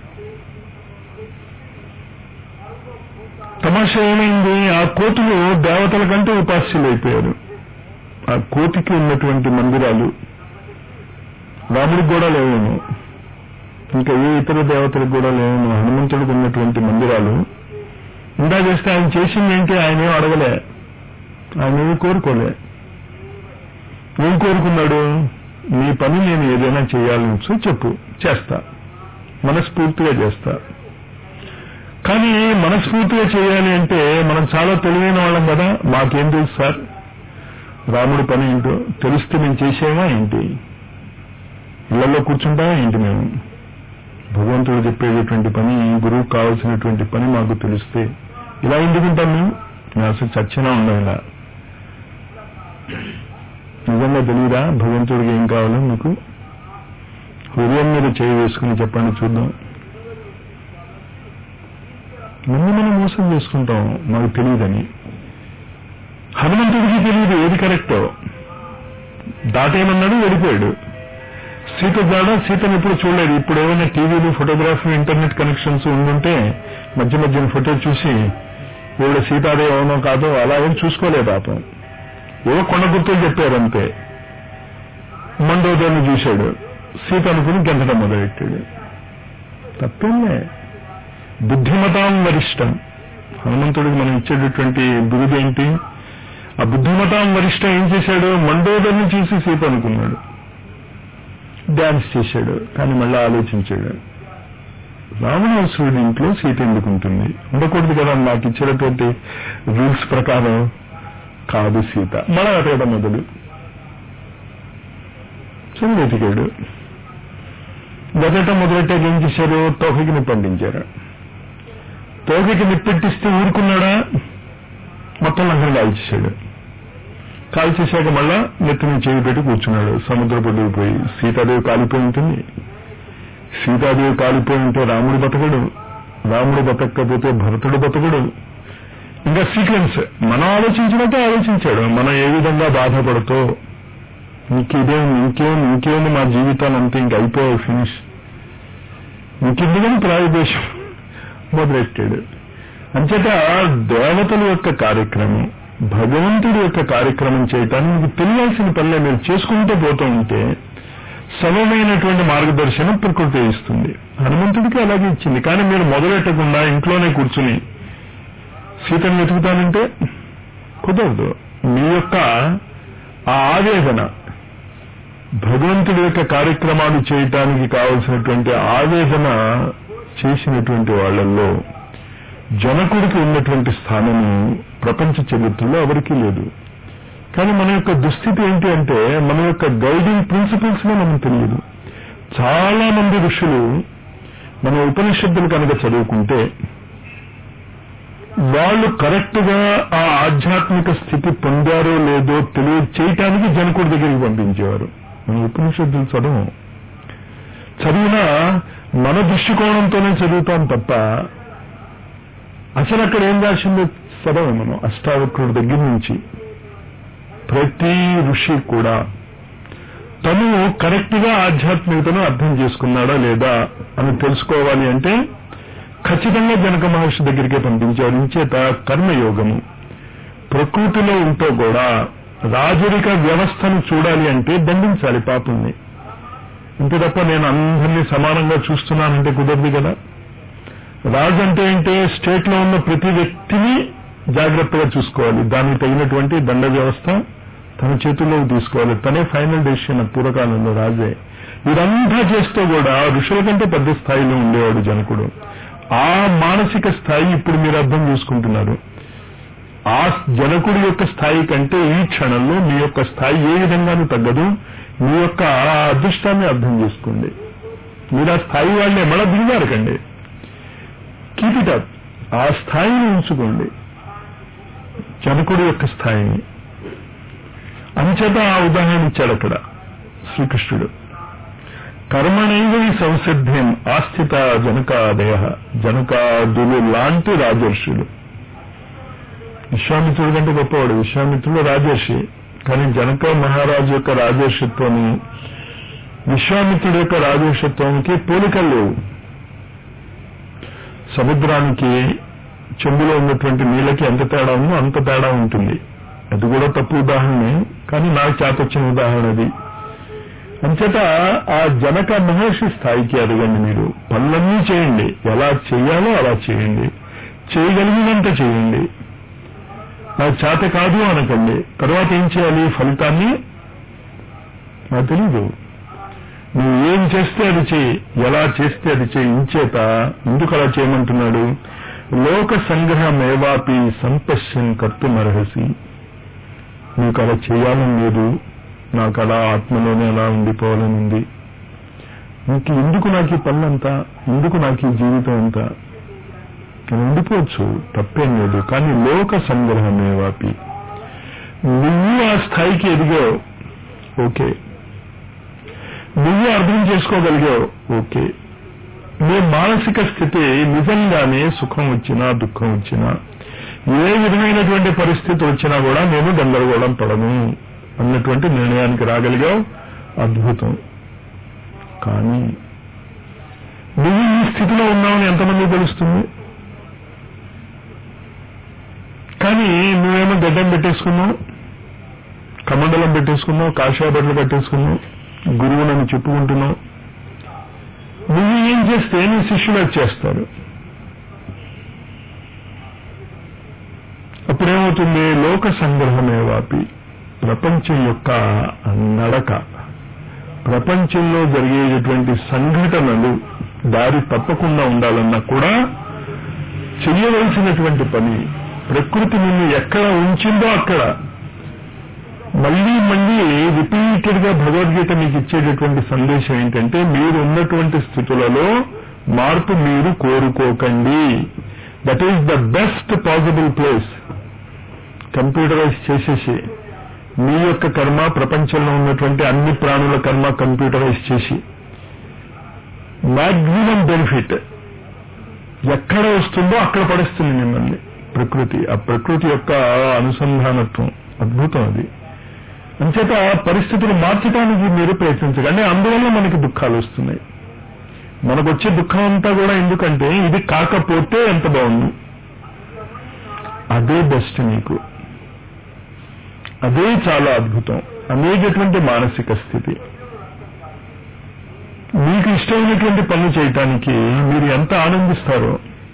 తమాషా ఏమైంది ఆ కోతులు దేవతల కంటే ఉపాస్యులు అయిపోయారు ఆ కోతికి ఉన్నటువంటి మందిరాలు రాముడికి కూడా లేవేమో ఇంకా ఏ ఇతర దేవతలకు కూడా లేవేమో హనుమంతుడికి ఉన్నటువంటి మందిరాలు ఇందా చేస్తే ఆయన చేసింది ఏంటి ఆయన ఏం అడగలే ఆయన ఏమీ కోరుకోలే ఏం కోరుకున్నాడు నీ పని నేను ఏదైనా చేయాలని చెప్పు చేస్తా మనస్ఫూర్తిగా చేస్తా కానీ మనస్ఫూర్తిగా చేయాలి అంటే మనం చాలా తెలివైన వాళ్ళం కదా మాకేం తెలుసు సార్ రాముడి పని ఏంటో తెలిస్తే మేము చేసేవా ఏంటి ఇళ్లలో కూర్చుంటామా ఏంటి మేము భగవంతుడు చెప్పేటటువంటి పని గురువుకు కావాల్సినటువంటి పని మాకు తెలిస్తే ఇలా ఎందుకుంటాం మేము మేము అసలు చచ్చినా ఉండం ఇలా నిజంగా తెలియదా భగవంతుడికి ఏం కావాలో మీకు హృదయం మీద చేయి వేసుకుని చెప్పండి చూద్దాం ముందు మనం మోసం చేసుకుంటాం మాకు తెలియదని హనుమంతుడికి తెలియదు ఏది కరెక్టో దాటేమన్నాడు వెళ్ళిపోయాడు సీత జాడ సీతను ఎప్పుడు చూడలేదు ఇప్పుడు ఏమైనా టీవీలు ఫోటోగ్రఫీ ఇంటర్నెట్ కనెక్షన్స్ ఉండుంటే మధ్య మధ్యన ఫోటో చూసి వీళ్ళ సీతాదే అవునో కాదో అలా ఏం చూసుకోలేదు పాపం ఏవో కొండ గుర్తులు చెప్పారు అంతే మండోదరిని చూశాడు సీత అనుకుని గెంతడం మొదలెట్టాడు తప్పేంలే బుద్ధిమతాం వరిష్టం హనుమంతుడికి మనం ఇచ్చేటటువంటి బిరుదు ఏంటి ఆ బుద్ధిమతాం వరిష్టం ఏం చేశాడు మండోదరిని చూసి సీత అనుకున్నాడు డాన్స్ చేశాడు కానీ మళ్ళీ ఆలోచించాడు రావణాసురుడి ఇంట్లో సీత ఎందుకు ఉంటుంది ఉండకూడదు కదా నాకు ఇచ్చినటువంటి రూల్స్ ప్రకారం కాదు సీత మళ్ళా అతగడం మొదలు సరే వెతికాడు వెతకటం మొదలెట్టాక ఏం చేశారు తోకకి నిప్పండించారు తోకకి నిప్పెట్టిస్తే ఊరుకున్నాడా మొత్తం లంకను కాల్చేశాడు కాల్చేశాక మళ్ళా నెత్తిని చేయి పెట్టి కూర్చున్నాడు సముద్ర పొడ్డుకు పోయి సీతాదేవి కాలిపోయి ఉంటుంది సీతాదేవి కాలిపోయి ఉంటే రాముడు బతకడు రాముడు బతకకపోతే భరతుడు బతకడు ఇంకా సీక్వెన్స్ మనం ఆలోచించినట్టే ఆలోచించాడు మనం ఏ విధంగా బాధపడుతూ ఇంకేదేం ఇంకేం ఇంకేముంది మా జీవితాలు అంతా ఇంక అయిపోయాయి ఫినిష్ ఇంకెందుకని ప్రాయదేశం మొదలెట్టాడు అంచేత దేవతల యొక్క కార్యక్రమం భగవంతుడి యొక్క కార్యక్రమం చేయటానికి మీకు తెలియాల్సిన పనులే మీరు చేసుకుంటూ పోతూ ఉంటే సమమైనటువంటి మార్గదర్శనం ప్రకృతి ఇస్తుంది హనుమంతుడికి అలాగే ఇచ్చింది కానీ మీరు మొదలెట్టకుండా ఇంట్లోనే కూర్చుని సీతను వెతుకుతానంటే కుదరదు మీ యొక్క ఆ ఆవేదన భగవంతుడి యొక్క కార్యక్రమాలు చేయటానికి కావలసినటువంటి ఆవేదన చేసినటువంటి వాళ్ళల్లో జనకుడికి ఉన్నటువంటి స్థానము ప్రపంచ చరిత్రలో ఎవరికీ లేదు కానీ మన యొక్క దుస్థితి ఏంటి అంటే మన యొక్క గైడింగ్ ప్రిన్సిపల్స్ గా మనం తెలియదు చాలా మంది ఋషులు మన ఉపనిషత్తులు కనుక చదువుకుంటే వాళ్ళు కరెక్ట్ గా ఆ ఆధ్యాత్మిక స్థితి పొందారో లేదో తెలియచేయటానికి జనకుడి దగ్గరికి పంపించేవారు మన ఉపనిషత్తులు చదవం చదివినా మన దృష్టికోణంతోనే చదువుతాం తప్ప అసలు అక్కడ ఏం రాసిందో చదవం మనం అష్టావక్రుడి దగ్గర నుంచి ప్రతి ఋషి కూడా తను కరెక్ట్ గా ఆధ్యాత్మికతను అర్థం చేసుకున్నాడా లేదా అని తెలుసుకోవాలి అంటే ఖచ్చితంగా జనక మహర్షి దగ్గరికే పంపించారు ఇంచేత కర్మయోగము ప్రకృతిలో ఉంటూ కూడా రాజరిక వ్యవస్థను చూడాలి అంటే దండించాలి పాపుల్ని అంతే తప్ప నేను అందరినీ సమానంగా చూస్తున్నానంటే కుదరదు కదా రాజు అంటే ఏంటి స్టేట్ లో ఉన్న ప్రతి వ్యక్తిని జాగ్రత్తగా చూసుకోవాలి దానికి తగినటువంటి దండ వ్యవస్థ తన చేతుల్లోకి తీసుకోవాలి తనే ఫైనల్ డెసిషన్ పూర్వకాలంలో రాజే ఇదంతా చేస్తూ కూడా ఋషుల కంటే పెద్ద స్థాయిలో ఉండేవాడు జనకుడు ఆ మానసిక స్థాయి ఇప్పుడు మీరు అర్థం చేసుకుంటున్నారు ఆ జనకుడి యొక్క స్థాయి కంటే ఈ క్షణంలో మీ యొక్క స్థాయి ఏ విధంగానూ తగ్గదు మీ యొక్క ఆ అదృష్టాన్ని అర్థం చేసుకోండి మీరు ఆ స్థాయి వాళ్ళే మళ్ళా దిగారకండి కీప్ ఇట్ అప్ ఆ స్థాయిని ఉంచుకోండి జనకుడి యొక్క స్థాయిని అంచేత ఆ ఉదాహరణ ఇచ్చాడు అక్కడ శ్రీకృష్ణుడు కర్మణైవ ఈ సంసిద్ధ్యం ఆస్థిత జనకాదయ జనకాదులు లాంటి రాజర్షులు విశ్వామిత్రుడు కంటే గొప్పవాడు విశ్వామిత్రుడు రాజర్షి కానీ జనక మహారాజు యొక్క రాజర్షిత్వం విశ్వామిత్రుడి యొక్క రాజర్షిత్వానికి పోలికలు లేవు సముద్రానికి చెంబులో ఉన్నటువంటి నీళ్ళకి ఎంత తేడా ఉందో అంత తేడా ఉంటుంది అది కూడా తప్పు ఉదాహరణే కానీ నాకు చేతొచ్చిన ఉదాహరణ అది అంచేత ఆ జనక మహర్షి స్థాయికి అడగండి మీరు పనులన్నీ చేయండి ఎలా చేయాలో అలా చేయండి చేయగలిగినంత చేయండి నాకు చేత కాదు అనకండి తర్వాత ఏం చేయాలి ఫలితాన్ని నాకు తెలీదు నువ్వు ఏం చేస్తే అది చేయి ఎలా చేస్తే అది చేయి ఇంచేత ఎందుకు అలా చేయమంటున్నాడు లోక సంగ్రహమేవాపి సంపశ్యం కర్తుమర్హసి నీకు అలా చేయాలని లేదు నాకు అలా ఆత్మలోనే అలా ఉండిపోవాలని ఉంది నీకు ఎందుకు నాకు ఈ పనులంతా ఎందుకు నాకు ఈ జీవితం అంతా నేను ఉండిపోవచ్చు తప్పేం లేదు కానీ లోక సంగ్రహమేవాపి నువ్వు ఆ స్థాయికి ఎదిగావు ఓకే నువ్వు అర్థం చేసుకోగలిగావు ఓకే నీ మానసిక స్థితి నిజంగానే సుఖం వచ్చినా దుఃఖం వచ్చినా ఏ విధమైనటువంటి పరిస్థితి వచ్చినా కూడా నేను గందరగోళం పడను అన్నటువంటి నిర్ణయానికి రాగలిగావు అద్భుతం కానీ నువ్వు ఈ స్థితిలో ఉన్నావని ఎంతమంది తెలుస్తుంది కానీ నువ్వేమో గడ్డం పెట్టేసుకున్నావు కమండలం పెట్టేసుకున్నావు కాషాయ బట్టలు కట్టేసుకున్నావు గురువునని చెప్పుకుంటున్నావు నువ్వు ఏం చేస్తే నీ శిష్యులు అది చేస్తారు అప్పుడేమవుతుంది లోక సంగ్రహమే వాపి ప్రపంచం యొక్క నడక ప్రపంచంలో జరిగేటటువంటి సంఘటనలు దారి తప్పకుండా ఉండాలన్నా కూడా చెయ్యవలసినటువంటి పని ప్రకృతి నిన్ను ఎక్కడ ఉంచిందో అక్కడ మళ్ళీ మళ్ళీ రిపీటెడ్ గా భగవద్గీత మీకు ఇచ్చేటటువంటి సందేశం ఏంటంటే మీరు ఉన్నటువంటి స్థితులలో మార్పు మీరు కోరుకోకండి that is the best possible place computerise చేసేసి మీ యొక్క కర్మ ప్రపంచంలో ఉన్నటువంటి అన్ని ప్రాణుల కర్మ కంప్యూటరైజ్ చేసి మాక్సిమం బెనిఫిట్ ఎక్కడ వస్తుందో అక్కడ పడిస్తుంది మిమ్మల్ని ప్రకృతి ఆ ప్రకృతి యొక్క అనుసంధానత్వం అద్భుతం అది అంచేత పరిస్థితులు మార్చడానికి మీరు ప్రయత్నించకండి అందువల్ల మనకి దుఃఖాలు వస్తున్నాయి మనకు వచ్చే దుఃఖం అంతా కూడా ఎందుకంటే ఇది కాకపోతే ఎంత బాగుంది అదే బెస్ట్ మీకు అదే చాలా అద్భుతం అనేటటువంటి మానసిక స్థితి మీకు ఇష్టమైనటువంటి పనులు చేయటానికి మీరు ఎంత ఆనందిస్తారో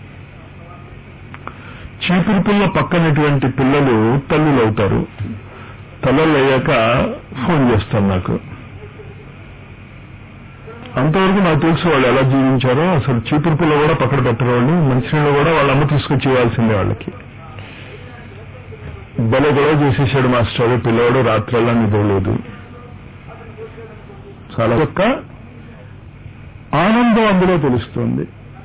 చీపురు పుల్ల పక్కనటువంటి పిల్లలు తల్లులు అవుతారు తల్లులు అయ్యాక ఫోన్ చేస్తారు నాకు అంతవరకు నాకు తెలుసు వాళ్ళు ఎలా జీవించారో అసలు చీపురు పుల్ల కూడా పక్కన పెట్టరు వాళ్ళు మంచినీళ్ళు కూడా వాళ్ళ అమ్మ తీసుకొచ్చి ఇవ్వాల్సిందే వాళ్ళకి బల గొడవ చేసేసాడు మాస్టర్ పిల్లవాడు రాత్రల్లా నిద్రలేదు చాలా యొక్క ఆనందం అందులో తెలుస్తుంది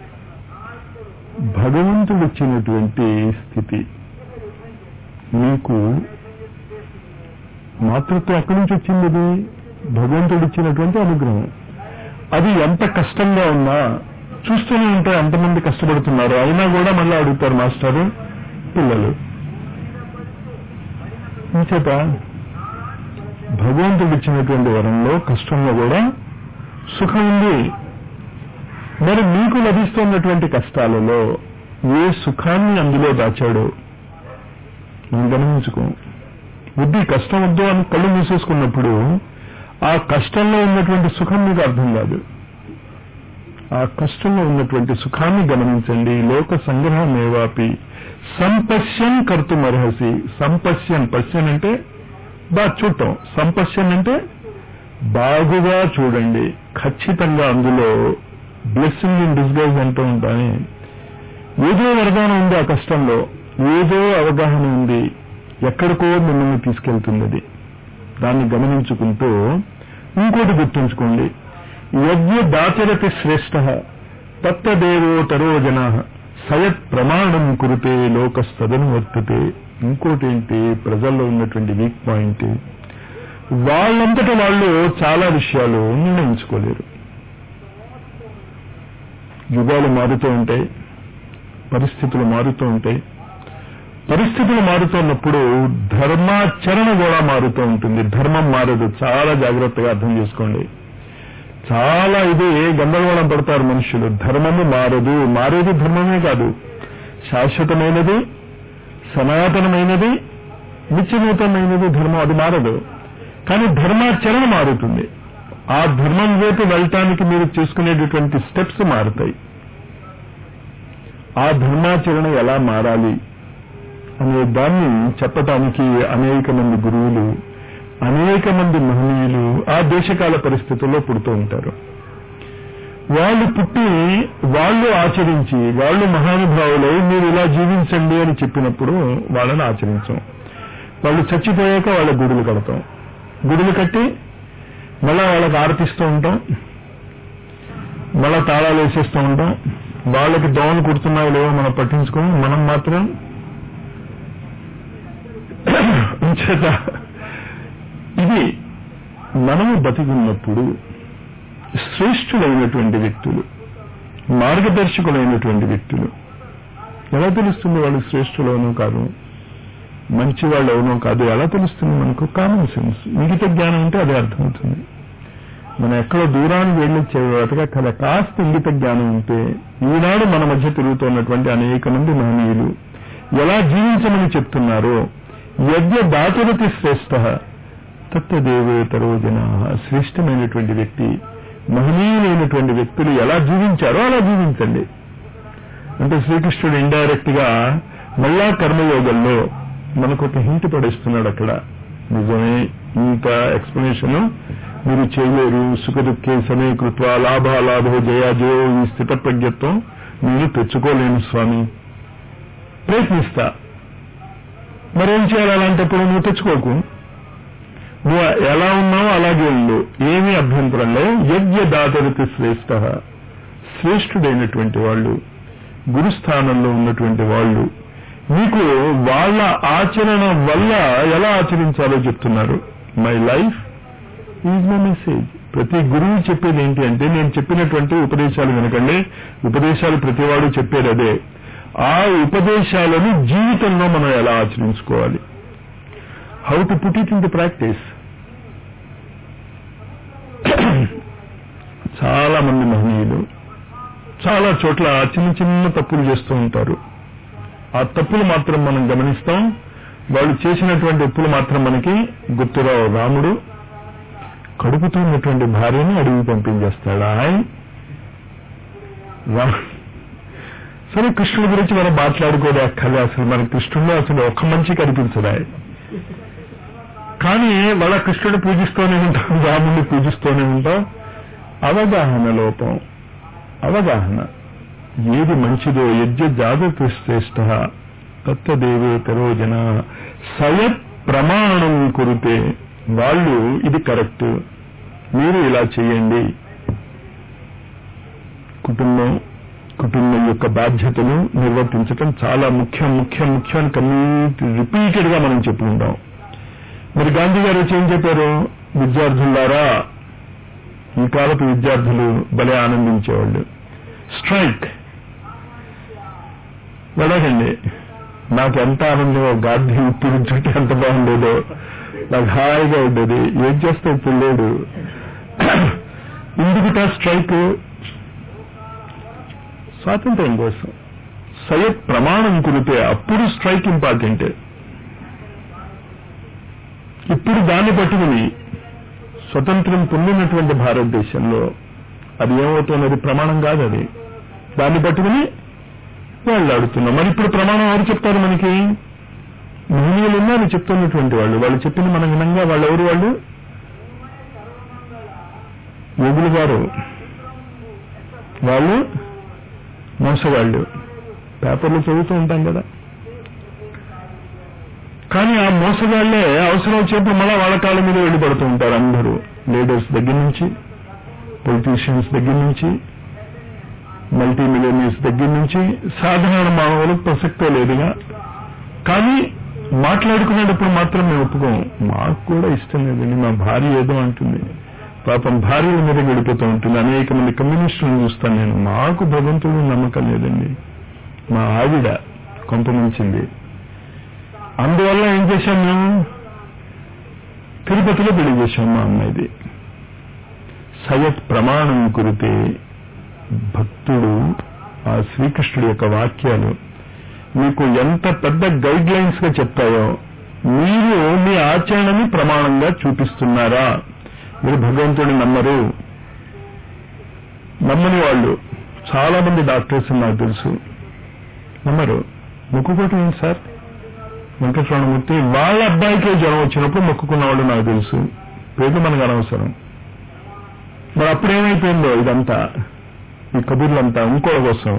భగవంతుడు ఇచ్చినటువంటి స్థితి మీకు మాతృత్వం ఎక్కడి నుంచి వచ్చింది అది భగవంతుడు ఇచ్చినటువంటి అనుగ్రహం అది ఎంత కష్టంగా ఉన్నా చూస్తూనే ఉంటే ఎంతమంది కష్టపడుతున్నారు అయినా కూడా మళ్ళీ అడుగుతారు మాస్టర్ పిల్లలు చేత భగవంతుడు ఇచ్చినటువంటి వరంలో కష్టంలో కూడా సుఖం ఉంది మరి మీకు లభిస్తున్నటువంటి కష్టాలలో ఏ సుఖాన్ని అందులో దాచాడో మనం గమనించుకో బుద్ధి కష్టం వద్దు అని కళ్ళు మూసేసుకున్నప్పుడు ఆ కష్టంలో ఉన్నటువంటి సుఖం మీకు అర్థం కాదు ఆ కష్టంలో ఉన్నటువంటి సుఖాన్ని గమనించండి లోక సంగ్రహం ఏవాపి సంపశ్యం కర్తుమర్హసి సంపశ్యం పశ్యన్ అంటే బాగా చూడటం సంపశ్యన్ అంటే బాగుగా చూడండి ఖచ్చితంగా అందులో బ్లెస్సింగ్ ఇన్ డిస్గైజ్ అంటూ ఉంటాను ఏదో వరదానం ఉంది ఆ కష్టంలో ఏదో అవగాహన ఉంది ఎక్కడికో మిమ్మల్ని తీసుకెళ్తుంది అది దాన్ని గమనించుకుంటూ ఇంకోటి గుర్తుంచుకోండి యజ్ఞ దాచరతి శ్రేష్ఠ తత్తదేవోతరో జనా సయత్ ప్రమాణం కురితే లోకస్తదను వర్తతే ఇంకోటి ఏంటి ప్రజల్లో ఉన్నటువంటి వీక్ పాయింట్ వాళ్ళంతట వాళ్ళు చాలా విషయాలు నిర్ణయించుకోలేరు యుగాలు మారుతూ ఉంటాయి పరిస్థితులు మారుతూ ఉంటాయి పరిస్థితులు మారుతున్నప్పుడు ధర్మాచరణ కూడా మారుతూ ఉంటుంది ధర్మం మారదు చాలా జాగ్రత్తగా అర్థం చేసుకోండి చాలా ఇది గందరగోళం పడతారు మనుషులు ధర్మము మారదు మారేది ధర్మమే కాదు శాశ్వతమైనది సనాతనమైనది నిత్యనూతనమైనది ధర్మం అది మారదు కానీ ధర్మాచరణ మారుతుంది ఆ ధర్మం వైపు వెళ్ళటానికి మీరు చేసుకునేటటువంటి స్టెప్స్ మారుతాయి ఆ ధర్మాచరణ ఎలా మారాలి అనే దాన్ని చెప్పటానికి అనేక మంది గురువులు అనేక మంది మహనీయులు ఆ దేశకాల పరిస్థితుల్లో పుడుతూ ఉంటారు వాళ్ళు పుట్టి వాళ్ళు ఆచరించి వాళ్ళు మహానుభావులై మీరు ఇలా జీవించండి అని చెప్పినప్పుడు వాళ్ళని ఆచరించాం వాళ్ళు చచ్చిపోయాక వాళ్ళ గుడులు కడతాం గుడులు కట్టి మళ్ళా వాళ్ళకి ఆర్పిస్తూ ఉంటాం మళ్ళా తాళాలు వేసేస్తూ ఉంటాం వాళ్ళకి దోమలు కుడుతున్నాయో లేవో మనం పట్టించుకోం మనం మాత్రం చేత ఇది మనము బతికున్నప్పుడు శ్రేష్ఠులైనటువంటి వ్యక్తులు మార్గదర్శకులైనటువంటి వ్యక్తులు ఎలా తెలుస్తుంది వాళ్ళు శ్రేష్ఠులోనూ కాదు మంచి వాళ్ళు అవునో కాదు ఎలా తెలుస్తుంది మనకు కామన్ సెన్స్ మిగతా జ్ఞానం ఉంటే అదే అర్థమవుతుంది మనం ఎక్కడో దూరానికి వెళ్ళి చేయగా కదా కాస్త ఇంగిత జ్ఞానం ఉంటే ఈనాడు మన మధ్య తిరుగుతున్నటువంటి అనేక మంది మహనీయులు ఎలా జీవించమని చెప్తున్నారో యజ్ఞ దాతురతి శ్రేష్ట తత్వదేవేతరో జన శ్రేష్టమైనటువంటి వ్యక్తి మహనీయులైనటువంటి వ్యక్తులు ఎలా జీవించారో అలా జీవించండి అంటే శ్రీకృష్ణుడు ఇండైరెక్ట్ గా మళ్ళా కర్మయోగంలో మనకు ఒక హింట్ పడేస్తున్నాడు అక్కడ నిజమే ఇంత ఎక్స్ప్లెనేషన్ మీరు చేయలేరు సుఖ దుఃఖే సమీకృత్వ లాభాలాభో జయాజయో ఈ స్థిత ప్రజ్ఞత్వం నేను తెచ్చుకోలేను స్వామి ప్రయత్నిస్తా మరేం చేయాలి అలాంటప్పుడు నువ్వు తెచ్చుకోకు నువ్వు ఎలా ఉన్నావో అలాగే ఉండు ఏమీ అభ్యంతరం లేదు యజ్ఞ దాతరితి శ్రేష్ట శ్రేష్ఠుడైనటువంటి వాళ్ళు గురుస్థానంలో ఉన్నటువంటి వాళ్ళు మీకు వాళ్ళ ఆచరణ వల్ల ఎలా ఆచరించాలో చెప్తున్నారు my life is my message ప్రతి గురువు చెప్పేది ఏంటి అంటే నేను చెప్పినటువంటి ఉపదేశాలు వినకండి ఉపదేశాలు ప్రతివాడు చెప్పేది అదే ఆ ఉపదేశాలను జీవితంలో మనం ఎలా ఆచరించుకోవాలి how to put it in the practice చాలా మంది మహనీయులు చాలా చోట్ల చిన్న చిన్న తప్పులు చేస్తూ ఉంటారు ఆ తప్పులు మాత్రం మనం గమనిస్తాం వాళ్ళు చేసినటువంటి ఒప్పులు మాత్రం మనకి గుర్తురావు రాముడు కడుపుతూ ఉన్నటువంటి భార్యని అడిగి పంపించేస్తాడు ఆయన రా సరే కృష్ణుడి గురించి మనం మాట్లాడుకోలే అక్కర్లే అసలు మన కృష్ణుడిలో అసలు ఒక్క మంచి కనిపించదా కానీ వాళ్ళ కృష్ణుడిని పూజిస్తూనే ఉంటాం రాముడిని పూజిస్తూనే ఉంటాం అవగాహన లోపం అవగాహన ఏది మంచిదో యజ్ఞ జాగృతి శ్రేష్ట తత్వదేవేతరో జన సయత్ ప్రమాణం కురితే వాళ్ళు ఇది కరెక్ట్ మీరు ఇలా చేయండి కుటుంబం కుటుంబం యొక్క బాధ్యతలు నిర్వర్తించటం చాలా ముఖ్యం ముఖ్యం ముఖ్యం కమ్యూనిటీ రిపీటెడ్ గా మనం చెప్పుకుంటాం మరి గాంధీ గారు వచ్చి ఏం చెప్పారు విద్యార్థులారా ఈ కాలపు విద్యార్థులు భలే ఆనందించేవాళ్ళు స్ట్రైక్ వెళ్ళకండి నాకు ఎంత ఆనందమో గాంధీ ఉప్పించుంటే ఎంత బాగుండేదో నాకు హాయిగా ఉండేది ఏం చేస్తే ఇప్పుడు లేడు ఎందుకుట స్ట్రైక్ స్వాతంత్ర్యం కోసం సయత్ ప్రమాణం కురితే అప్పుడు స్ట్రైక్ ఇంపార్టెంట్ ఇప్పుడు దాన్ని పట్టుకుని స్వతంత్రం పొందినటువంటి భారతదేశంలో అది ఏమవుతున్నది ప్రమాణం కాదు అది దాన్ని పట్టుకుని వెళ్ళాడుతున్నాం మరి ఇప్పుడు ప్రమాణం ఎవరు చెప్తారు మనకి మహనీయులు ఉన్నారు చెప్తున్నటువంటి వాళ్ళు వాళ్ళు చెప్పింది మనం వినంగా వాళ్ళు ఎవరు వాళ్ళు యోగులు గారు వాళ్ళు మోసగాళ్ళు పేపర్లు చదువుతూ ఉంటాం కదా కానీ ఆ మోసగాళ్లే అవసరం వచ్చినప్పుడు మళ్ళా వాళ్ళ కాళ్ళ మీద వెళ్ళి పడుతూ ఉంటారు అందరూ లీడర్స్ దగ్గర నుంచి పొలిటీషియన్స్ దగ్గర నుంచి మల్టీ మిలియనీర్స్ దగ్గర నుంచి సాధారణ మానవులకు ప్రసక్తే లేదుగా కానీ మాట్లాడుకునేటప్పుడు మాత్రం మేము ఒప్పుకోము మాకు కూడా ఇష్టం లేదండి మా భార్య ఏదో అంటుంది పాపం భార్యల మీద గడిపోతూ ఉంటుంది అనేక మంది కమ్యూనిస్టులను చూస్తాను నేను మాకు భగవంతుడు నమ్మకం లేదండి మా ఆవిడ కొంపముంచింది అందువల్ల ఏం చేశాం మేము తిరుపతిలో పెళ్లి చేశాం మా అమ్మాయిది సయత్ ప్రమాణం కురితే భక్తుడు ఆ శ్రీకృష్ణుడి యొక్క వాక్యాలు మీకు ఎంత పెద్ద గైడ్ లైన్స్ గా చెప్తాయో మీరు మీ ఆచరణని ప్రమాణంగా చూపిస్తున్నారా మీరు భగవంతుడిని నమ్మరు నమ్మని వాళ్ళు చాలా మంది డాక్టర్స్ నాకు తెలుసు నమ్మరు మొక్కుకోవటం ఏంటి సార్ వెంకటరమణమూర్తి వాళ్ళ అబ్బాయికి జ్వరం వచ్చినప్పుడు మొక్కుకున్న వాళ్ళు నాకు తెలుసు పేర్లు మనకు అనవసరం మరి అప్పుడేమైపోయిందో ఇదంతా ఈ కబుర్లంతా ఇంకోళ్ళ కోసం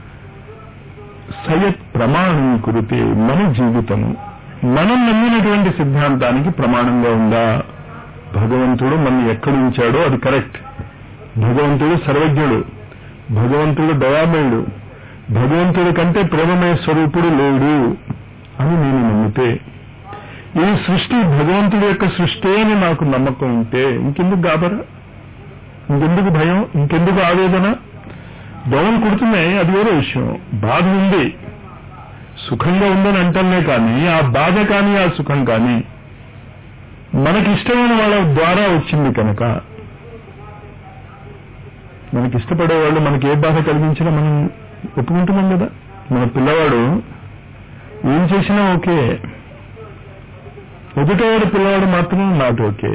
సయత్ ప్రమాణం కురితే మన జీవితము మనం నమ్మినటువంటి సిద్ధాంతానికి ప్రమాణంగా ఉందా భగవంతుడు మన ఎక్కడ ఉంచాడో అది కరెక్ట్ భగవంతుడు సర్వజ్ఞుడు భగవంతుడు దయామయుడు భగవంతుడి కంటే ప్రేమమయ స్వరూపుడు లేడు అని నేను నమ్మితే ఈ సృష్టి భగవంతుడి యొక్క సృష్టి అని నాకు నమ్మకం ఉంటే ఇంకెందుకు గాబరా ఇంకెందుకు భయం ఇంకెందుకు ఆవేదన దోమలు కుడుతున్నాయి అది వేరే విషయం బాధ ఉంది సుఖంగా ఉందని అంటలే కానీ ఆ బాధ కానీ ఆ సుఖం కానీ మనకి ఇష్టమైన వాళ్ళ ద్వారా వచ్చింది కనుక మనకి ఇష్టపడే వాళ్ళు మనకి ఏ బాధ కలిగించినా మనం ఒప్పుకుంటున్నాం కదా మన పిల్లవాడు ఏం చేసినా ఓకే ఎదుటవాడు పిల్లవాడు మాత్రం నాట్ ఓకే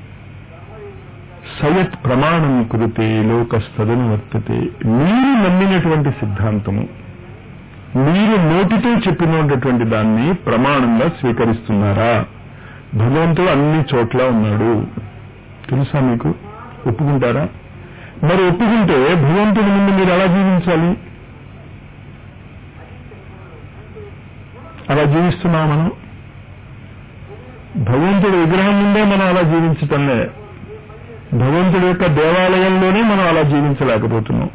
సయత్ ప్రమాణం కురితే లోకస్తదను వర్తతే మీరు నమ్మినటువంటి సిద్ధాంతము మీరు నోటితో చెప్పినటువంటి దాన్ని ప్రమాణంగా స్వీకరిస్తున్నారా భగవంతుడు అన్ని చోట్ల ఉన్నాడు తెలుసా మీకు ఒప్పుకుంటారా మరి ఒప్పుకుంటే భగవంతుడి ముందు మీరు ఎలా జీవించాలి అలా జీవిస్తున్నాం మనం భగవంతుడి విగ్రహం ముందే మనం అలా జీవించటంలే భగవంతుడి యొక్క దేవాలయంలోనే మనం అలా జీవించలేకపోతున్నాం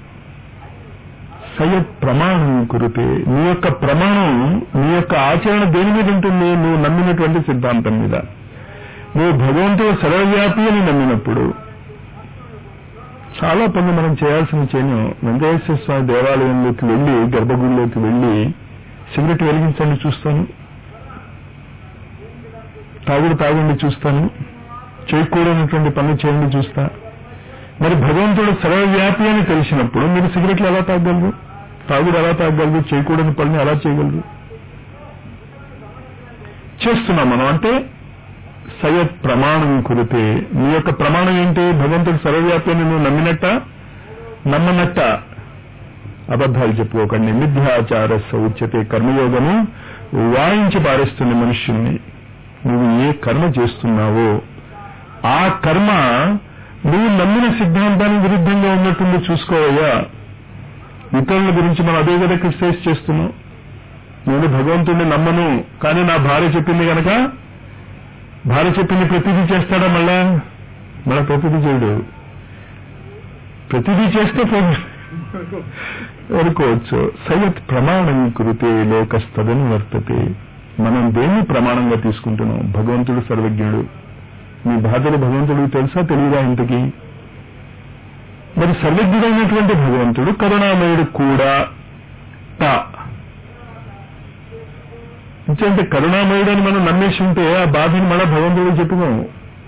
సయత్ ప్రమాణం కురితే నీ యొక్క ప్రమాణం నీ యొక్క ఆచరణ దేని మీద ఉంటుంది నువ్వు నమ్మినటువంటి సిద్ధాంతం మీద నువ్వు భగవంతుడు సర్వవ్యాపి అని నమ్మినప్పుడు చాలా పనులు మనం చేయాల్సిన చేయను వెంకటేశ్వర స్వామి దేవాలయంలోకి వెళ్లి గర్భగుడిలోకి వెళ్లి సిగరెట్ వెలిగించండి చూస్తాను తాగుడు తాగండి చూస్తాను చేయకూడనటువంటి పనులు చేయండి చూస్తా మరి భగవంతుడు సర్వవ్యాపి అని తెలిసినప్పుడు మీరు సిగరెట్లు ఎలా తాగగలరు తాగుడు ఎలా తాగగలరు చేయకూడని పనులు ఎలా చేయగలరు చేస్తున్నాం మనం అంటే సయత్ ప్రమాణం కురితే నీ యొక్క ప్రమాణం ఏంటి భగవంతుడు సర్వవ్యాపి అని నువ్వు నమ్మినట్ట నమ్మనట్ట అబద్ధాలు చెప్పుకోకండి మిథ్యాచార సౌచ్యతే కర్మయోగము వాయించి పారేస్తుంది మనుష్యుల్ని నువ్వు ఏ కర్మ చేస్తున్నావో ఆ కర్మ నువ్వు నమ్మిన సిద్ధాంతానికి విరుద్ధంగా ఉన్నట్టుంది చూసుకోవయ్యా ఇతరుల గురించి మనం అదే కదా క్రిటిసైజ్ చేస్తున్నాం నేను భగవంతుడిని నమ్మను కానీ నా భార్య చెప్పింది కనుక భార్య చెప్పింది ప్రతిదీ చేస్తాడా మళ్ళా మళ్ళా ప్రతిదీ చేయడు ప్రతిదీ చేస్తే అనుకోవచ్చు సయత్ ప్రమాణం కురితే లోకస్తదని వర్తతే మనం దేన్ని ప్రమాణంగా తీసుకుంటున్నాం భగవంతుడు సర్వజ్ఞుడు మీ బాధలు భగవంతుడికి తెలుసా తెలియదా ఇంతకీ మరి సర్వజ్ఞుడైనటువంటి భగవంతుడు కరుణామయుడు కూడా తా అంటే కరుణామయుడు అని మనం నమ్మేసి ఉంటే ఆ బాధను మళ్ళా భగవంతుడు చెప్పుకోము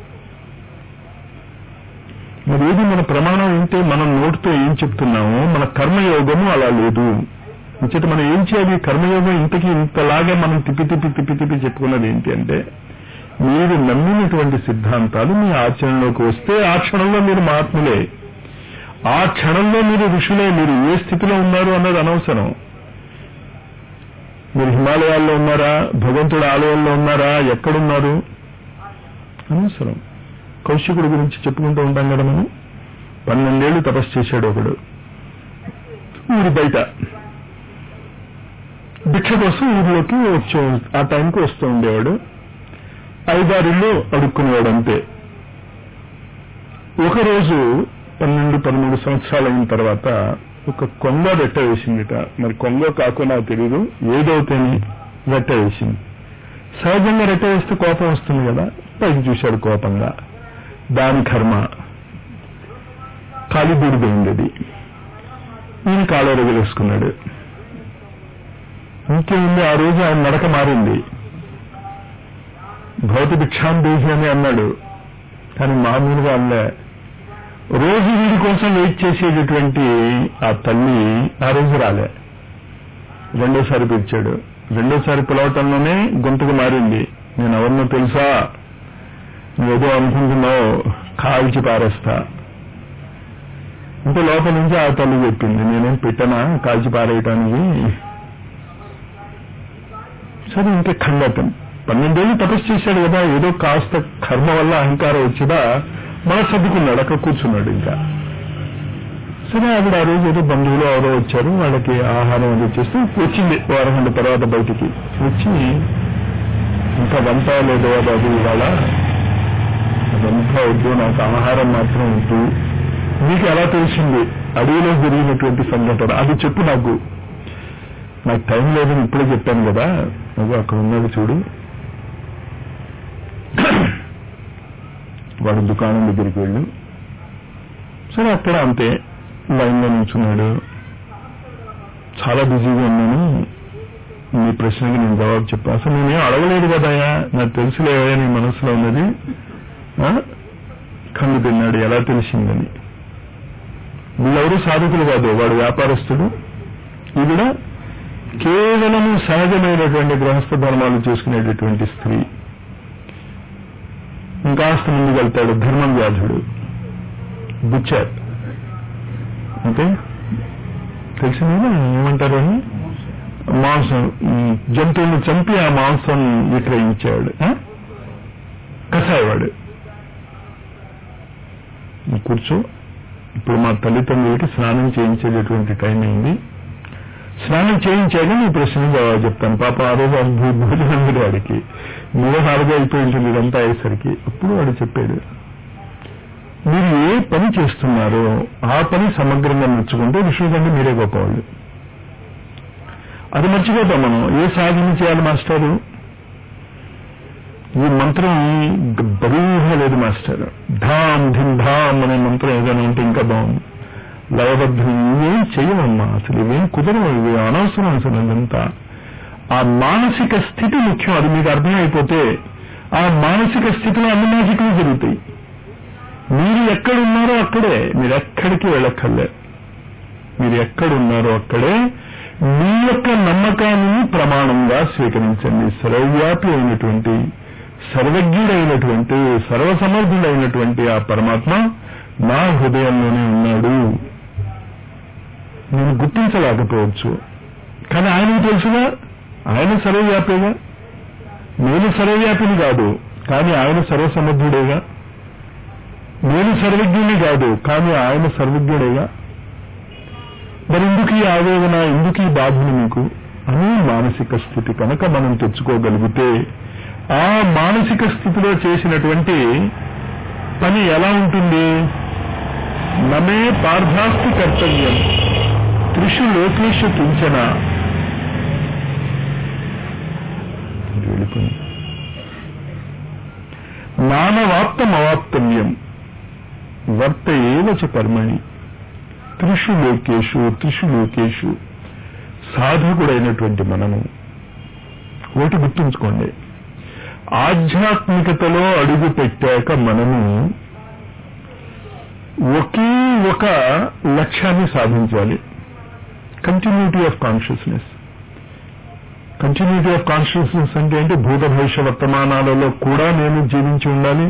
మరి ఏది మన ప్రమాణం ఏంటి మనం నోటితో ఏం చెప్తున్నామో మన కర్మయోగము అలా లేదు ఇంచేత మనం ఏం చేయాలి కర్మయోగం ఇంతకీ ఇంతలాగా మనం తిప్పి తిప్పి తిప్పి తిప్పి చెప్పుకున్నది ఏంటి అంటే మీరు నమ్మినటువంటి సిద్ధాంతాలు మీ ఆచరణలోకి వస్తే ఆ క్షణంలో మీరు మహాత్ములే ఆ క్షణంలో మీరు ఋషులే మీరు ఏ స్థితిలో ఉన్నారు అన్నది అనవసరం మీరు హిమాలయాల్లో ఉన్నారా భగవంతుడి ఆలయంలో ఉన్నారా ఎక్కడున్నారు అనవసరం కౌశికుడి గురించి చెప్పుకుంటూ ఉంటాం కదా మనం పన్నెండేళ్లు తపస్సు చేశాడు ఒకడు ఊరి బయట భిక్ష కోసం ఊరిలోకి వచ్చి ఆ టైంకి వస్తూ ఉండేవాడు ఐదారిళ్ళు అడుక్కునేవాడు అంతే ఒకరోజు పన్నెండు పదమూడు సంవత్సరాలు అయిన తర్వాత ఒక కొంగ రెట్ట వేసిందిట మరి కొంగ కాకుండా తెలియదు ఏదవుతేని రెట్ట వేసింది సహజంగా రెట్ట వేస్తే కోపం వస్తుంది కదా పైకి చూశాడు కోపంగా దాని కర్మ కాలి బూడిదైంది అది ఈయన కాలో రగిలేసుకున్నాడు ఇంకేముంది ఆ రోజు ఆయన నడక మారింది భౌతి భిక్షాం దేహి అని అన్నాడు కానీ మామూలుగా అల్లే రోజు వీడి కోసం వెయిట్ చేసేటటువంటి ఆ తల్లి ఆ రోజు రాలే రెండోసారి పిలిచాడు రెండోసారి పిలవటంలోనే గొంతుకు మారింది నేను ఎవరినో తెలుసా నువ్వేదో అనుకుంటున్నావు కాల్చి పారేస్తా అంటే లోపల నుంచి ఆ తల్లి చెప్పింది నేనేం పెట్టనా కాల్చి పారేయటానికి సరే ఇంకా ఖండతం పన్నెండేళ్ళు తపస్సు చేశాడు కదా ఏదో కాస్త కర్మ వల్ల అహంకారం వచ్చిదా మన సర్దుకున్నాడు అక్కడ కూర్చున్నాడు ఇంకా సరే ఆవిడ ఆ రోజు ఏదో బంధువులు ఎవరో వచ్చారు వాళ్ళకి ఆహారం అది చేస్తూ వచ్చింది ఓ అరగంట తర్వాత బయటికి వచ్చి ఇంకా వంట లేదో బాబు ఇవాళ అదంతా వద్దు నాకు ఆహారం మాత్రం వద్దు నీకు ఎలా తెలిసింది అడవిలో జరిగినటువంటి సంఘటన అది చెప్పు నాకు నాకు టైం లేదని ఇప్పుడే చెప్పాను కదా నువ్వు అక్కడ ఉన్నాడు చూడు వాడు దుకాణం దగ్గరికి వెళ్ళు సరే అక్కడ అంతే లైన్లో నిల్చున్నాడు చాలా బిజీగా ఉన్నాను మీ ప్రశ్నకి నేను జవాబు చెప్పాను అసలు నేనేం అడగలేదు కదయ్యా నాకు తెలుసులేవా నీ మనసులో ఉన్నది ఆ? కళ్ళు తిన్నాడు ఎలా తెలిసిందని వీళ్ళెవరూ సాధకులు కాదు వాడు వ్యాపారస్తుడు ఈవిడ కేవలము సహజమైనటువంటి గృహస్థ ధర్మాలు చేసుకునేటటువంటి స్త్రీ ఇంకాస్త ముందుకు వెళ్తాడు ధర్మం వ్యాధుడు బుచ్చర్ అంటే తెలిసిందేనా ఏమంటారు అని మాంసం ఉమ్, జంతువులను చంపి ఆ మాంసం విక్రయించాడు ఆ? కషాయవాడు నువ్వు కూర్చో ఇప్పుడు మా తల్లిదండ్రులకి స్నానం చేయించేటటువంటి టైం అయింది స్నానం చేయించాక నీ ప్రశ్న జవాబు చెప్తాను పాప ఆ రోజు భూ- భోజనం ఉంది వాడికి మూడో నాలుగో అయిపోయి ఉంటుంది ఇదంతా అయ్యేసరికి అప్పుడు వాడు చెప్పాడు మీరు ఏ పని చేస్తున్నారో ఆ పని సమగ్రంగా మెచ్చుకుంటే ఋషుల కంటే మీరే గొప్పవాళ్ళు అది మర్చిపోతాం మనం ఏ సాధన చేయాలి మాస్టారు ఈ మంత్రం బరువుగా లేదు మాస్టర్ ధామ్ ధిమ్ ధామ్ అనే మంత్రం ఏదైనా ఉంటే ఇంకా బాగుంది లయబద్ధం ఇవేం చెయ్యమమ్మా అసలు ఇవేం కుదరవు ఇవి అనవసరం అసలు అదంతా ఆ మానసిక స్థితి ముఖ్యం అది మీకు అర్థమైపోతే ఆ మానసిక స్థితిలో అన్ని మ్యాజిక్లు జరుగుతాయి మీరు ఎక్కడున్నారో అక్కడే మీరు ఎక్కడికి వెళ్ళక్కర్లే మీరు ఎక్కడున్నారో అక్కడే మీ యొక్క నమ్మకాన్ని ప్రమాణంగా స్వీకరించండి సర్వవ్యాపి అయినటువంటి సర్వజ్ఞుడైనటువంటి సర్వసమర్థుడైనటువంటి ఆ పరమాత్మ నా హృదయంలోనే ఉన్నాడు నేను గుర్తించలేకపోవచ్చు కానీ ఆయనకు తెలుసుగా ఆయన సర్వవ్యాపిగా నేను సర్వవ్యాపిని కాదు కానీ ఆయన సర్వసమర్థుడేగా నేను సర్వజ్ఞుని కాదు కానీ ఆయన సర్వజ్ఞుడేగా మరి ఎందుకు ఈ ఆవేదన ఎందుకు ఈ బాధలు మీకు అని మానసిక స్థితి కనుక మనం తెచ్చుకోగలిగితే ఆ మానసిక స్థితిలో చేసినటువంటి పని ఎలా ఉంటుంది నమే పార్థాస్తి కర్తవ్యం త్రిషు లోకేషు కించన ఇది వెళ్ళిపోయింది నానవాప్తం అవాప్తవ్యం వర్త ఏవచ కర్మణి త్రిషు లోకేషు త్రిషు లోకేషు సాధకుడైనటువంటి మనము ఒకటి గుర్తుంచుకోండి ఆధ్యాత్మికతలో అడుగు పెట్టాక మనము ఒకే ఒక లక్ష్యాన్ని సాధించాలి continuity of consciousness continuity of consciousness అంటే ఏంటి భూత భవిష్య వర్తమానాలలో కూడా నేను జీవించి ఉండాలి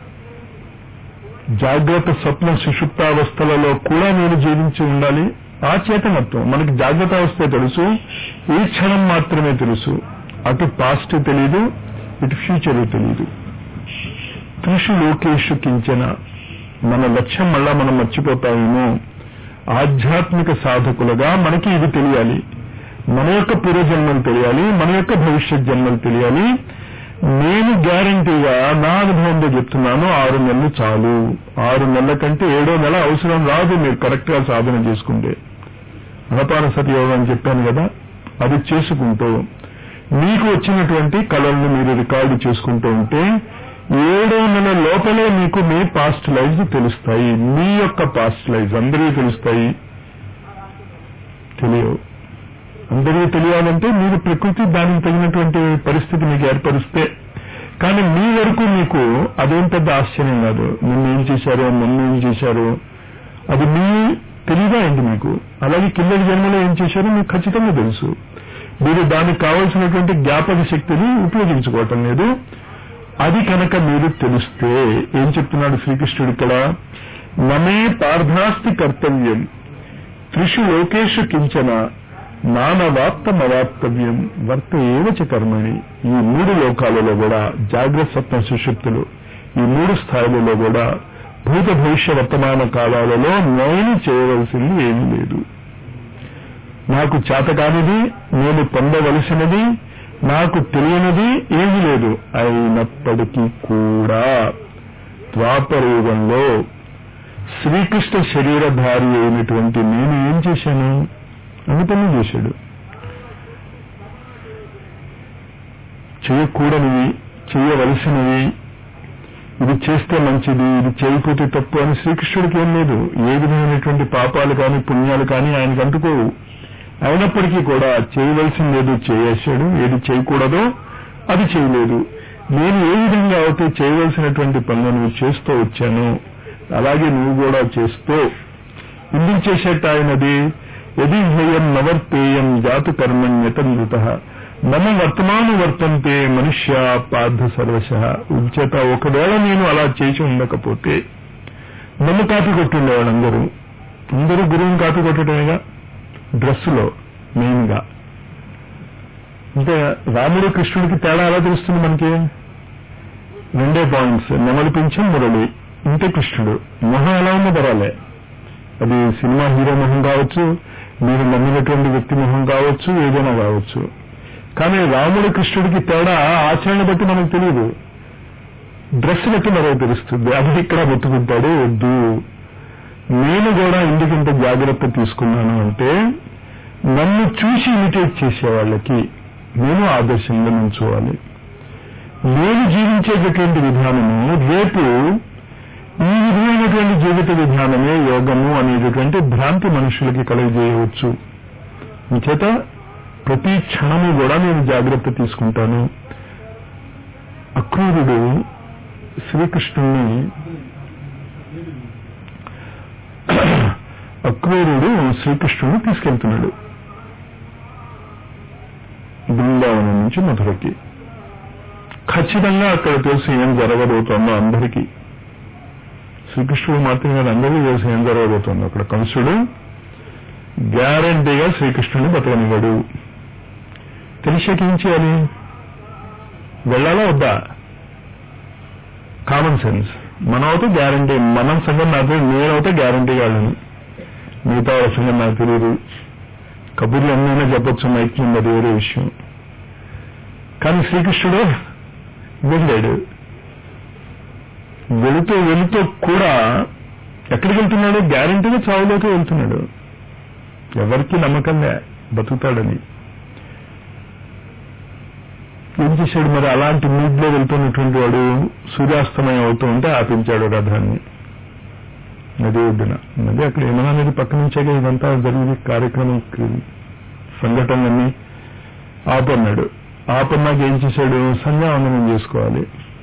జాగ్రత్త స్వప్న సుషుప్తావస్థలలో కూడా నేను జీవించి ఉండాలి ఆ చేతనత్వం మనకి జాగ్రత్త అవస్థే తెలుసు ఈ క్షణం మాత్రమే తెలుసు అటు పాస్ట్ తెలీదు ఇటు ఫ్యూచర్ తెలీదు త్రిషు లోకేషు కించన మన లక్ష్యం మళ్ళా మనం మర్చిపోతామేమో ఆధ్యాత్మిక సాధకులుగా మనకి ఇది తెలియాలి మన యొక్క పూర్వజన్మలు తెలియాలి మన యొక్క భవిష్యత్ జన్మలు తెలియాలి నేను గ్యారంటీగా నా అనుభవంలో చెప్తున్నాను ఆరు నెలలు చాలు ఆరు నెలల కంటే ఏడో నెల అవసరం రాదు మీరు కరెక్ట్ గా సాధన చేసుకుంటే అనపాన సతయోగం అని చెప్పాను కదా అది చేసుకుంటూ మీకు వచ్చినటువంటి కళలను మీరు రికార్డు చేసుకుంటూ ఉంటే ఏడో నెల లోపలే మీకు మీ పాస్ట్ లైఫ్స్ తెలుస్తాయి మీ యొక్క పాస్ట్ లైఫ్స్ అందరికీ తెలుస్తాయి తెలియవు అందరికీ తెలియాలంటే మీరు ప్రకృతి దానికి తగినటువంటి పరిస్థితి మీకు ఏర్పరిస్తే కానీ మీ వరకు మీకు అదేం పెద్ద ఆశ్చర్యం కాదు నిన్న ఏం చేశారో మొన్న ఏం చేశారో అది మీ తెలియదా ఏంటి మీకు అలాగే కిందటి జన్మలో ఏం చేశారో మీకు ఖచ్చితంగా తెలుసు మీరు దానికి కావలసినటువంటి జ్ఞాపక శక్తిని ఉపయోగించుకోవటం లేదు అది కనుక మీరు తెలిస్తే ఏం చెప్తున్నాడు శ్రీకృష్ణుడు ఇక్కడ నమే పార్థాస్తి కర్తవ్యం త్రిషు లోకేషు కించన నానవాప్తమవాప్తవ్యం వర్త ఏవచ కర్మణి ఈ మూడు లోకాలలో కూడా జాగ్రత్త స్వప్న సుషుప్తులు ఈ మూడు స్థాయిలలో కూడా భూత భవిష్య వర్తమాన కాలాలలో నేను చేయవలసింది ఏమీ లేదు నాకు చేతకానిది నేను పొందవలసినది నాకు తెలియనిది ఏమీ లేదు అయినప్పటికీ కూడా ద్వాపర యుగంలో శ్రీకృష్ణ శరీరధారి అయినటువంటి నేను ఏం చేశాను అన్ని పనులు చేశాడు చేయకూడనివి చేయవలసినవి ఇది చేస్తే మంచిది ఇది చేయకపోతే తప్పు అని శ్రీకృష్ణుడికి ఏం లేదు ఏ విధమైనటువంటి పాపాలు కానీ పుణ్యాలు కానీ ఆయనకు అంటుకోవు అయినప్పటికీ కూడా చేయవలసింది ఏదో చేసేశాడు ఏది చేయకూడదో అది చేయలేదు నేను ఏ విధంగా అయితే చేయవలసినటువంటి పనులు నువ్వు చేస్తూ వచ్చాను అలాగే నువ్వు కూడా చేస్తూ ఎందుకు చేసేట ఆయనది యది హేయం నవర్తేయం జాతు కర్మణ్యతంత్రిత నమ వర్తమాను వర్తంతే మనుష్య పార్థ సర్వశ ఉచేత ఒకవేళ నేను అలా చేసి ఉండకపోతే నన్ను కాపీ కొట్టుండేవాడు అందరూ అందరూ గురువుని కాపీ కొట్టడమేగా డ్రెస్సులో మెయిన్ గా అంటే రాముడు కృష్ణుడికి తేడా ఎలా తెలుస్తుంది మనకి రెండే పాయింట్స్ నెమలి పింఛం మురళి ఇంతే కృష్ణుడు మొహం ఎలా ఉందో పర్వాలే అది సినిమా హీరో మొహం కావచ్చు మీరు నమ్మినటువంటి వ్యక్తి మొహం కావచ్చు ఏదైనా కావచ్చు కానీ రాముడు కృష్ణుడికి తేడా ఆచరణ బట్టి మనకు తెలియదు డ్రెస్ బట్టి మనకు తెలుస్తుంది అది ఇక్కడ ముట్టుకుంటాడు వద్దు నేను కూడా ఎందుకంత జాగ్రత్త తీసుకున్నాను అంటే నన్ను చూసి ఇమిటేట్ చేసే వాళ్ళకి నేను ఆదర్శంగా నుంచోవాలి నేను జీవించేటటువంటి విధానము రేపు ఈ విధమైనటువంటి జీవిత విధానమే యోగము అనేటటువంటి భ్రాంతి మనుషులకి కలుగజేయవచ్చు చేత ప్రతి క్షణము కూడా నేను జాగ్రత్త తీసుకుంటాను అక్రూరుడు శ్రీకృష్ణుణ్ణి అక్రూరుడు శ్రీకృష్ణుడు తీసుకెళ్తున్నాడు బృందావనం నుంచి మధురకి ఖచ్చితంగా అక్కడ తెలుసు ఏం జరగబోతోందో అందరికీ శ్రీకృష్ణుడు మాత్రమే కాదు అందరికీ తెలుసు ఏం జరగబోతోందో అక్కడ కంసుడు గ్యారంటీగా శ్రీకృష్ణుడిని బతకనివ్వడు తెలిసాక ఏం చేయాలి వెళ్ళాలా వద్దా కామన్ సెన్స్ మనం అయితే గ్యారంటీ మనం సంగతి నాకు నేనైతే గ్యారంటీ కాదని మిగతా వాళ్ళ సంగతి నాకు తెలియదు కబుర్లు ఎన్నైనా చెప్పొచ్చు మైక్ ముందు అది వేరే విషయం కానీ శ్రీకృష్ణుడు వెళ్ళాడు వెళుతూ వెళుతూ కూడా ఎక్కడికి వెళ్తున్నాడు గ్యారంటీగా చావులోకి వెళ్తున్నాడు ఎవరికి నమ్మకంగా బతుకుతాడని ఏం చేశాడు మరి అలాంటి మూడ్ లో వెళ్తున్నటువంటి వాడు సూర్యాస్తమయం అవుతూ ఉంటే ఆపించాడు రథాన్ని నది ఒడ్డున నది అక్కడ యమునా నది పక్క నుంచేగా ఇదంతా జరిగింది కార్యక్రమం సంఘటనలన్నీ ఆపన్నాడు ఆపన్నాక ఏం చేశాడు సంధ్యావందనం చేసుకోవాలి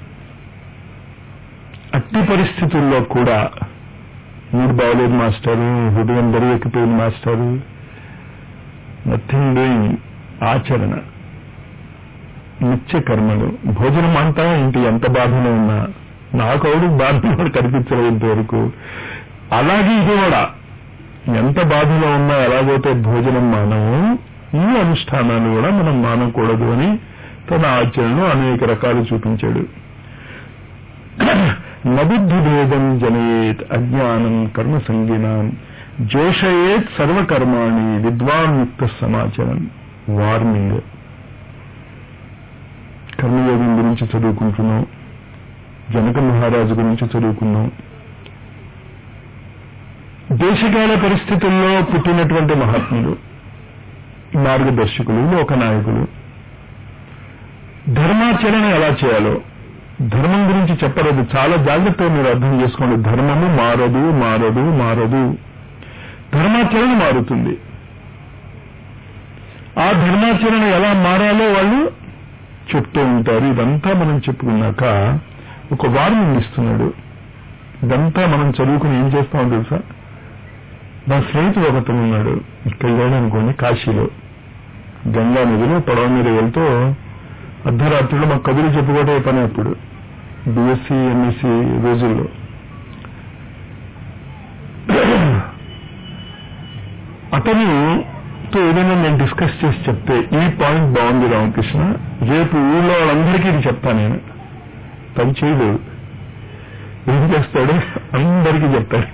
అట్టి పరిస్థితుల్లో కూడా మూడు బాగలేదు మాస్టారు హృదయం బరువు ఎక్కిపోయింది మాస్టారు నథింగ్ డూయింగ్ ఆచరణ నిత్య కర్మలు భోజనం అంతా ఇంటి ఎంత బాధలో ఉన్నా నాకు అవుడు బాధలో కనిపించలేదు ఇంతవరకు అలాగే ఇది కూడా ఎంత బాధలో ఉన్నా ఎలాగైతే భోజనం మానము ఈ అనుష్ఠానాలు కూడా మనం మానకూడదు అని తన ఆచరణను అనేక రకాలు చూపించాడు నబుద్ధి భేదం జనయేత్ అజ్ఞానం కర్మ సంగినాం జోషయేత్ సర్వకర్మాణి విద్వాన్ యుక్త సమాచారం వార్నింగ్ కర్మయోగం గురించి చదువుకుంటున్నాం జనక మహారాజు గురించి చదువుకున్నాం దేశకాల పరిస్థితుల్లో పుట్టినటువంటి మహాత్ములు మార్గదర్శకులు లోకనాయకులు ధర్మాచరణ ఎలా చేయాలో ధర్మం గురించి చెప్పరదు చాలా జాగ్రత్తగా మీరు అర్థం చేసుకోండి ధర్మము మారదు మారదు మారదు ధర్మాచరణ మారుతుంది ఆ ధర్మాచరణ ఎలా మారాలో వాళ్ళు చెప్తూ ఉంటారు ఇదంతా మనం చెప్పుకున్నాక ఒక వార్నింగ్ ఇస్తున్నాడు ఇదంతా మనం చదువుకుని ఏం చేస్తామో తెలుసా నా స్నేహితుడు ఒకతను ఉన్నాడు ఇక్కడ లేడు అనుకోండి కాశీలో గంగా నదిలో పడవ మీద వెళ్తూ అర్ధరాత్రిలో మాకు కబుర్లు చెప్పుకోవటం పని అప్పుడు బిఎస్సి ఎంఎస్సి రోజుల్లో అతను తో ఏదైనా నేను డిస్కస్ చేసి చెప్తే ఈ పాయింట్ బాగుంది రామకృష్ణ రేపు ఊళ్ళో వాళ్ళందరికీ ఇది చెప్తాను నేను పని చేయలేదు ఏం చేస్తాడు అందరికీ చెప్తాడు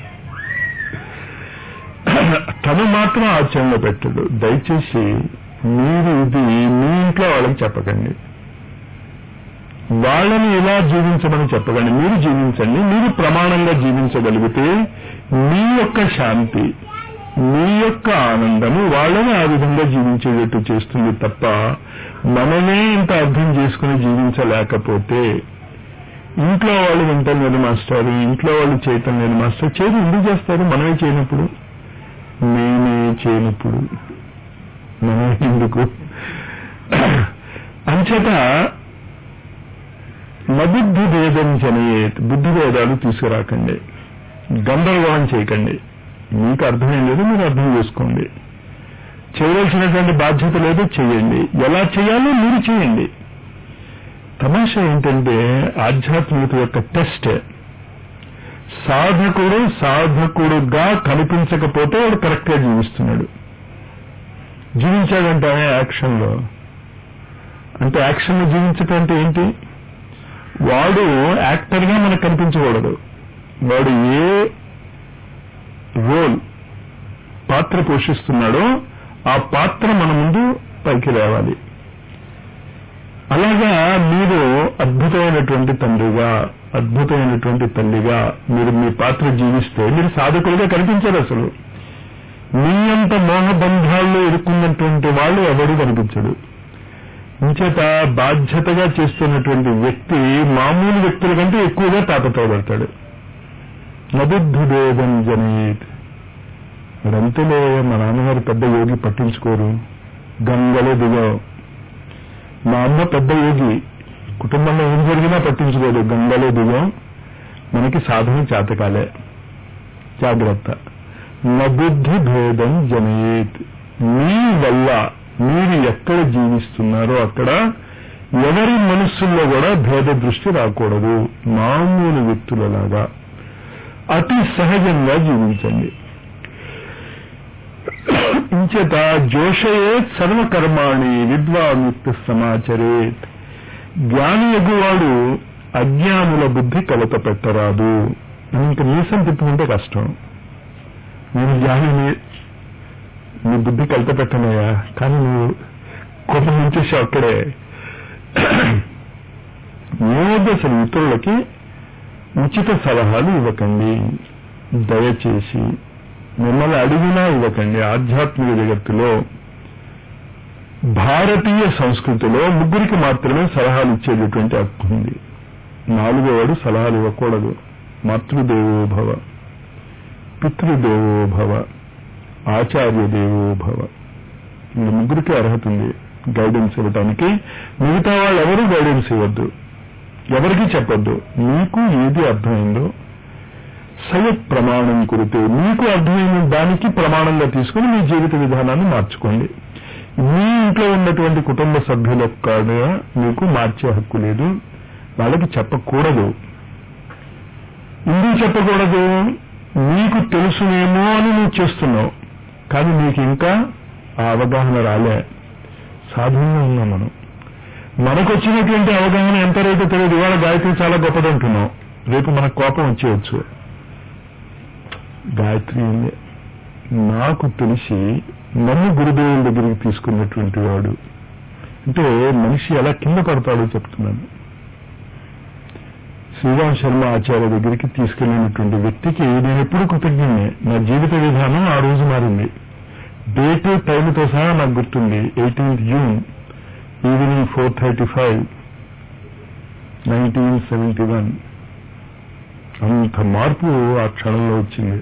తను మాత్రం ఆచరణలో పెట్టడు దయచేసి మీరు ఇది మీ ఇంట్లో వాళ్ళకి చెప్పకండి వాళ్ళని ఇలా జీవించమని చెప్పకండి మీరు జీవించండి మీరు ప్రమాణంగా జీవించగలిగితే మీ యొక్క శాంతి మీ యొక్క ఆనందము వాళ్ళని ఆ విధంగా జీవించేటట్టు చేస్తుంది తప్ప మనమే ఇంత అర్థం చేసుకుని జీవించలేకపోతే ఇంట్లో వాళ్ళు వింటం లేదు మాస్టర్ ఇంట్లో వాళ్ళు చేయటం లేదు మాస్టర్ చేయదు ఎందుకు చేస్తారు మనమే చేయనప్పుడు మేమే చేయనప్పుడు మనం ఎందుకు అంచేత నబుద్ధి భేదం జనయేత్ బుద్ధి భేదాలు తీసుకురాకండి గందరగోళం చేయకండి మీకు అర్థమేం లేదు మీరు అర్థం చేసుకోండి చేయవలసినటువంటి బాధ్యత లేదు చేయండి ఎలా చేయాలో మీరు చేయండి తమాషా ఏంటంటే ఆధ్యాత్మికత యొక్క టెస్ట్ సాధకుడు సాధకుడుగా కనిపించకపోతే వాడు కరెక్ట్ గా జీవిస్తున్నాడు జీవించాడంటానే యాక్షన్ లో అంటే యాక్షన్ లో జీవించటం అంటే ఏంటి వాడు యాక్టర్ గా మనకు కనిపించకూడదు వాడు ఏ రోల్ పాత్ర పోషిస్తున్నాడో ఆ పాత్ర మన ముందు పైకి రావాలి అలాగా మీరు అద్భుతమైనటువంటి తండ్రిగా అద్భుతమైనటువంటి తల్లిగా మీరు మీ పాత్ర జీవిస్తే మీరు సాధకులుగా కనిపించారు అసలు మీ అంత మోహబంధాల్లో ఇరుక్కున్నటువంటి వాళ్ళు ఎవడు కనిపించడు ఇంచేత బాధ్యతగా చేస్తున్నటువంటి వ్యక్తి మామూలు వ్యక్తుల కంటే ఎక్కువగా తాపత్రయపడతాడు నబుద్ధి భేదం జనీత్ మరంతేలే మా నాన్నగారు పెద్ద యోగి పట్టించుకోరు గంగలో దిగావు మా అమ్మ పెద్ద యోగి కుటుంబంలో ఏం జరిగినా పట్టించుకోదు గంగలో దిగాం మనకి సాధన చేతకాలే జాగ్రత్త నబుద్ధి భేదం జనయేత్ మీ వల్ల మీరు ఎక్కడ జీవిస్తున్నారో అక్కడ ఎవరి మనస్సుల్లో కూడా భేద దృష్టి రాకూడదు మామూలు వ్యక్తులలాగా అతి సహజంగా జీవించండి ఇంచేత జోషయేత్ సర్వకర్మాణి విద్వాంయుక్త సమాచరేత్ జ్ఞాని ఎగువాడు అజ్ఞానుల బుద్ధి కలత పెట్టరాదు ఇంక మీసం తిప్పుకుంటే కష్టం నేను జ్ఞానిని నీ బుద్ధి కలత పెట్టనయ్యా కానీ నువ్వు కోపం నుంచేసి అక్కడే ఏవద్దు అసలు ఇతరులకి ఉచిత సలహాలు ఇవ్వకండి దయచేసి మిమ్మల్ని అడిగినా ఇవ్వకండి ఆధ్యాత్మిక జగత్తులో భారతీయ సంస్కృతిలో ముగ్గురికి మాత్రమే సలహాలు ఇచ్చేటటువంటి హక్కు ఉంది నాలుగోవాడు సలహాలు ఇవ్వకూడదు మాతృదేవో భవ పితృదేవో భవ ఆచార్య దేవో భవ ఈ ముగ్గురికి అర్హత ఉంది గైడెన్స్ ఇవ్వటానికి మిగతా వాళ్ళు ఎవరు గైడెన్స్ ఇవ్వద్దు ఎవరికి చెప్పొద్దు మీకు ఏది అర్థమైందో సయత్ ప్రమాణం కురితే మీకు అర్థమైన దానికి ప్రమాణంగా తీసుకుని మీ జీవిత విధానాన్ని మార్చుకోండి మీ ఇంట్లో ఉన్నటువంటి కుటుంబ సభ్యులకు కూడా మీకు మార్చే హక్కు లేదు వాళ్ళకి చెప్పకూడదు ఎందుకు చెప్పకూడదు నీకు తెలుసునేమో అని నువ్వు చేస్తున్నావు కానీ నీకు ఇంకా ఆ అవగాహన రాలే సాధనలో ఉన్నాం మనం మనకు వచ్చినటువంటి అవగాహన ఎంత రేటో తెలియదు ఇవాళ గాయత్రి చాలా గొప్పదంటున్నాం రేపు మనకు కోపం వచ్చేయచ్చు గాయత్రి ఉంది నాకు తెలిసి నన్ను గురుదేవుల దగ్గరికి తీసుకున్నటువంటి వాడు అంటే మనిషి ఎలా కింద పడతాడో చెప్తున్నాను శ్రీరామ్ శర్మ ఆచార్య దగ్గరికి తీసుకెళ్లినటువంటి వ్యక్తికి నేను ఎప్పుడు కృతజ్ఞనే నా జీవిత విధానం ఆ రోజు మారింది డేట్ టైంతో సహా నాకు గుర్తుంది eighteenth June evening four thirty five nineteen seventy one అంత మార్పు ఆ క్షణంలో వచ్చింది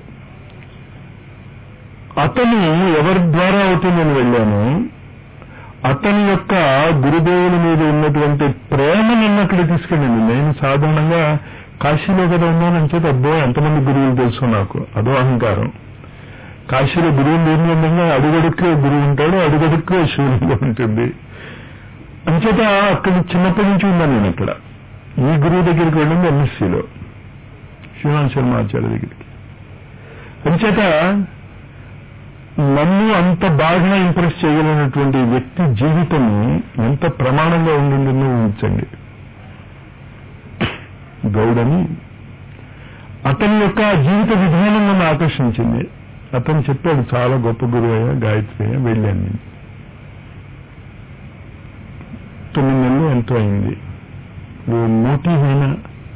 అతను ఎవరి ద్వారా అయితే నేను వెళ్ళాను అతని యొక్క గురుదేవుల మీద ఉన్నటువంటి ప్రేమ నన్ను అక్కడ తీసుకెళ్ళింది నేను సాధారణంగా కాశీలో కదా ఉన్నాను అంచేత అబ్బో ఎంతమంది గురువులు తెలుసు నాకు అదో అహంకారం కాశీలో గురువులు ఏం విధంగా అడుగడుక్కే గురువు ఉంటాడు అడుగడుక్కే శివునిగా ఉంటుంది అంచేత అక్కడ చిన్నప్పటి నుంచి ఉన్నాను నేను ఇక్కడ ఈ గురువు దగ్గరికి వెళ్ళింది ఎంఎస్సీలో శివాన్ శర్మ ఆచార్య దగ్గరికి అంచేత నన్ను అంత బాగా ఇంప్రెస్ చేయగలిగినటువంటి వ్యక్తి జీవితం ఎంత ప్రమాణంగా ఉండిందో ఊహించండి గౌడని అతని యొక్క జీవిత విధానం నన్ను ఆకర్షించింది అతను చెప్పాడు చాలా గొప్ప గురువు అయ్యా గాయత్రి అయ్యా వెళ్ళాను నేను తొమ్మిది నెలలు ఎంతో అయింది ఓ మోటీ అయినా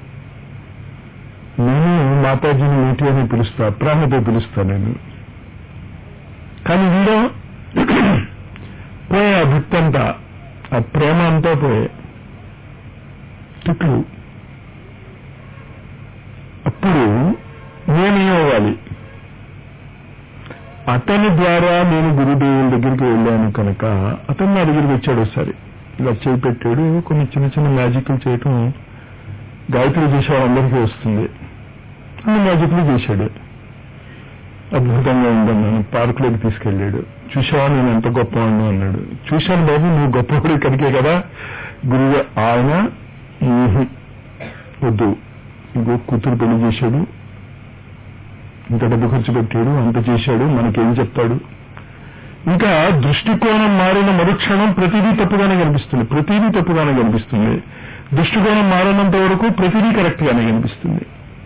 నేను మాతాజీని మోటీ అని పిలుస్తా ప్రాణతో పిలుస్తా నేను కానీ వీడో పోయే ఆ భక్తి అంతా ఆ ప్రేమ అంతా పోయే తిట్లు అప్పుడు నేనేమవ్వాలి అతని ద్వారా నేను గురుదేవుల దగ్గరికి వెళ్ళాను కనుక అతను నా దగ్గరికి వచ్చాడు ఒకసారి ఇలా చేయి పెట్టాడు కొన్ని చిన్న చిన్న మ్యాజిక్లు చేయటం గాయత్రి చేసే వాళ్ళందరికీ వస్తుంది అన్ని మ్యాజిక్లు చేశాడు అద్భుతంగా ఉందన్నాను పార్కులోకి తీసుకెళ్ళాడు చూసావా నేను ఎంత గొప్పవాడిని అన్నాడు చూశాను బాబు నువ్వు గొప్పవాడి కనుకే కదా గురువు ఆయన "ఊహు, వద్దు ఇంకో కూతురు పెళ్లి చేశాడు ఇంత డబ్బు ఖర్చు పెట్టాడు అంత చేశాడు మనకేం చెప్తాడు ఇంకా దృష్టికోణం మారిన మరుక్షణం ప్రతిదీ తప్పుగానే కనిపిస్తుంది ప్రతిదీ తప్పుగానే కనిపిస్తుంది దృష్టికోణం మారినంత వరకు ప్రతిదీ కరెక్ట్ గానే కనిపిస్తుంది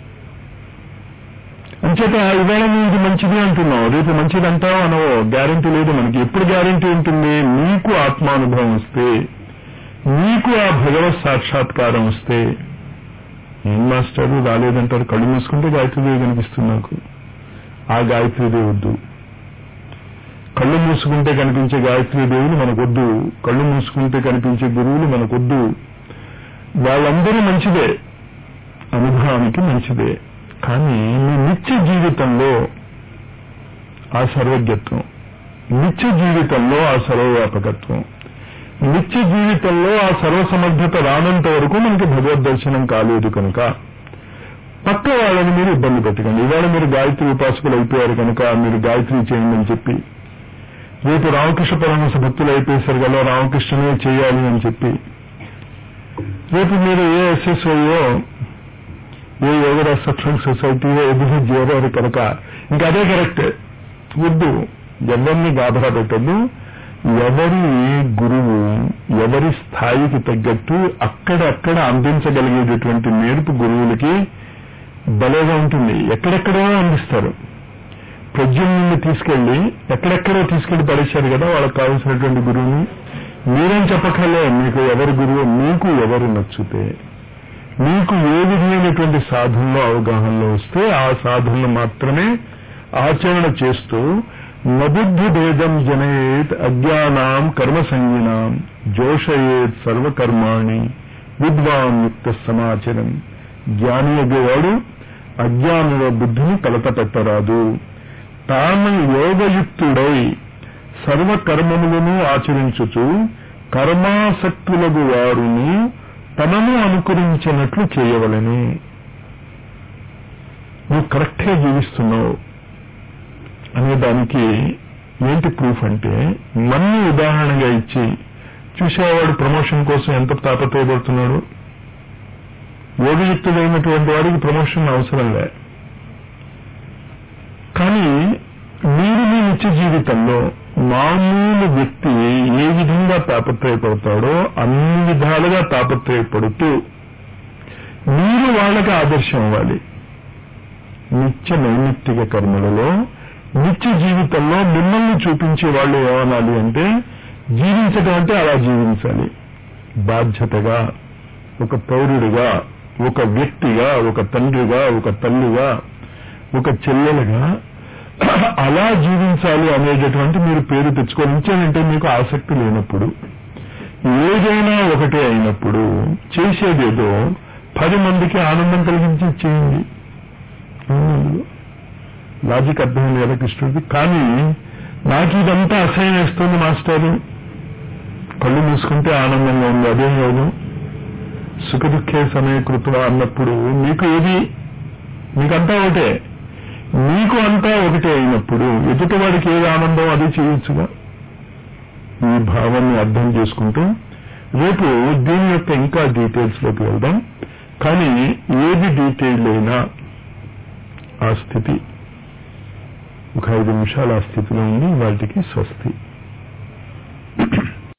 అంచేత ఇవాళ నువ్వు ఇది మంచిది అంటున్నావు రేపు మంచిది అంటావు అనవో గ్యారంటీ లేదు మనకి ఎప్పుడు గ్యారంటీ ఉంటుంది నీకు ఆత్మానుభవం వస్తే నీకు ఆ భగవత్ సాక్షాత్కారం వస్తే ఏం మాస్టర్ రాలేదంటారు కళ్ళు మూసుకుంటే గాయత్రీదేవి కనిపిస్తుంది నాకు ఆ గాయత్రీదేవి వద్దు కళ్ళు మూసుకుంటే కనిపించే గాయత్రీదేవులు మనకొద్దు కళ్ళు మూసుకుంటే కనిపించే గురువులు మనకొద్దు వాళ్ళందరూ మంచిదే అనుభవానికి మంచిదే కానీ మీ నిత్య జీవితంలో ఆ సర్వజ్ఞత్వం నిత్య జీవితంలో ఆ సర్వవ్యాపకత్వం నిత్య జీవితంలో ఆ సర్వసమర్థత రానంత వరకు మనకి భగవద్ దర్శనం కాలేదు కనుక పక్క వాళ్ళని మీరు ఇబ్బంది పెట్టకండి ఇవాళ మీరు గాయత్రి ఉపాసకులు అయిపోయారు కనుక మీరు గాయత్రి చేయండి అని చెప్పి రేపు రామకృష్ణ పరమహంస భక్తులు అయిపోయేసరి కదా రామకృష్ణనే చేయాలి అని చెప్పి రేపు మీరు ఏ ఎస్ఎస్ఓయో ఏ యోగరాజ్ సత్సంగ్ సొసైటీయో ఎదురు చేరారు కనుక ఇంకా అదే కరెక్ట్ వద్దు ఎవరిని గాబరా పెట్టద్దు ఎవరి గురువు ఎవరి స్థాయికి తగ్గట్టు అక్కడక్కడ అందించగలిగేటటువంటి నేర్పు గురువులకి భలేగా ఉంటుంది ఎక్కడెక్కడో అందిస్తారు ప్రజ్ఞని తీసుకెళ్లి ఎక్కడెక్కడో తీసుకెళ్లి పడేశారు కదా వాళ్ళకి కావాల్సినటువంటి గురువుని మీరేం చెప్పక్కర్లే మీకు ఎవరి గురువు మీకు ఎవరు నచ్చితే మీకు ఏ విధమైనటువంటి సాధనలో అవగాహనలో వస్తే ఆ సాధనలు మాత్రమే ఆచరణ చేస్తూ నబుద్ధి భేదం జనయేత్ అజ్ఞానాం కర్మ సంజ్ఞాం జోషయేత్ సర్వకర్మాణి విద్వాన్ యుక్త సమాచరం జ్ఞాని అయ్యేవాడు అజ్ఞానుల బుద్ధిని కలత పెట్టరాదు తాను యోగయుక్తుడై సర్వకర్మములను ఆచరించుచు కర్మాసక్తులకు వారుని తనను అనుకరించినట్లు చేయవలని నువ్వు కరెక్ట్ గా జీవిస్తున్నావు అనే దానికి ఏంటి ప్రూఫ్ అంటే మన్ని ఉదాహరణగా ఇచ్చి చూసేవాడు ప్రమోషన్ కోసం ఎంత తాపత్రయపడుతున్నాడు యోగయుక్తుడైనటువంటి వాడికి ప్రమోషన్ అవసరం లే కానీ మీరు మీ నిత్య జీవితంలో మామూలు వ్యక్తి ఏ విధంగా తాపత్రయపడతాడో అన్ని విధాలుగా తాపత్రయపడుతూ మీరు వాళ్ళకి ఆదర్శం అవ్వాలి నిత్య నైమిత్తిక కర్మలలో నిత్య జీవితంలో మిమ్మల్ని చూపించే వాళ్ళు ఏమనాలి అంటే జీవించడం అంటే అలా జీవించాలి బాధ్యతగా ఒక పౌరుడిగా ఒక వ్యక్తిగా ఒక తండ్రిగా ఒక తల్లిగా ఒక చెల్లెలుగా అలా జీవించాలి అనేటటువంటి మీరు పేరు తెచ్చుకోవాలంటే మీకు ఆసక్తి లేనప్పుడు ఏదైనా ఒకటే అయినప్పుడు చేసేదేదో పది మందికి ఆనందం కలిగించి చేయండి లాజిక్ అర్థమైంది కదా కృష్ణుడికి కానీ నాకు ఇదంతా అసహ్యం వేస్తుంది మాస్టారు కళ్ళు మూసుకుంటే ఆనందంగా ఉంది అదే యోగం సుఖ దుఃఖే సమయకృత అన్నప్పుడు మీకు ఏది మీకంతా ఒకటే మీకు అంతా ఒకటే అయినప్పుడు ఎదుటి వాడికి ఏది ఆనందం అది చేయొచ్చుగా ఈ భావాన్ని అర్థం చేసుకుంటూ రేపు దీని యొక్క ఇంకా డీటెయిల్స్ లోకి వెళ్దాం కానీ ఏది డీటెయిల్ అయినా ఆ స్థితి ఒక ఐదు నిమిషాలు ఆ స్థితిలో ఉంది వాటికి స్వస్తి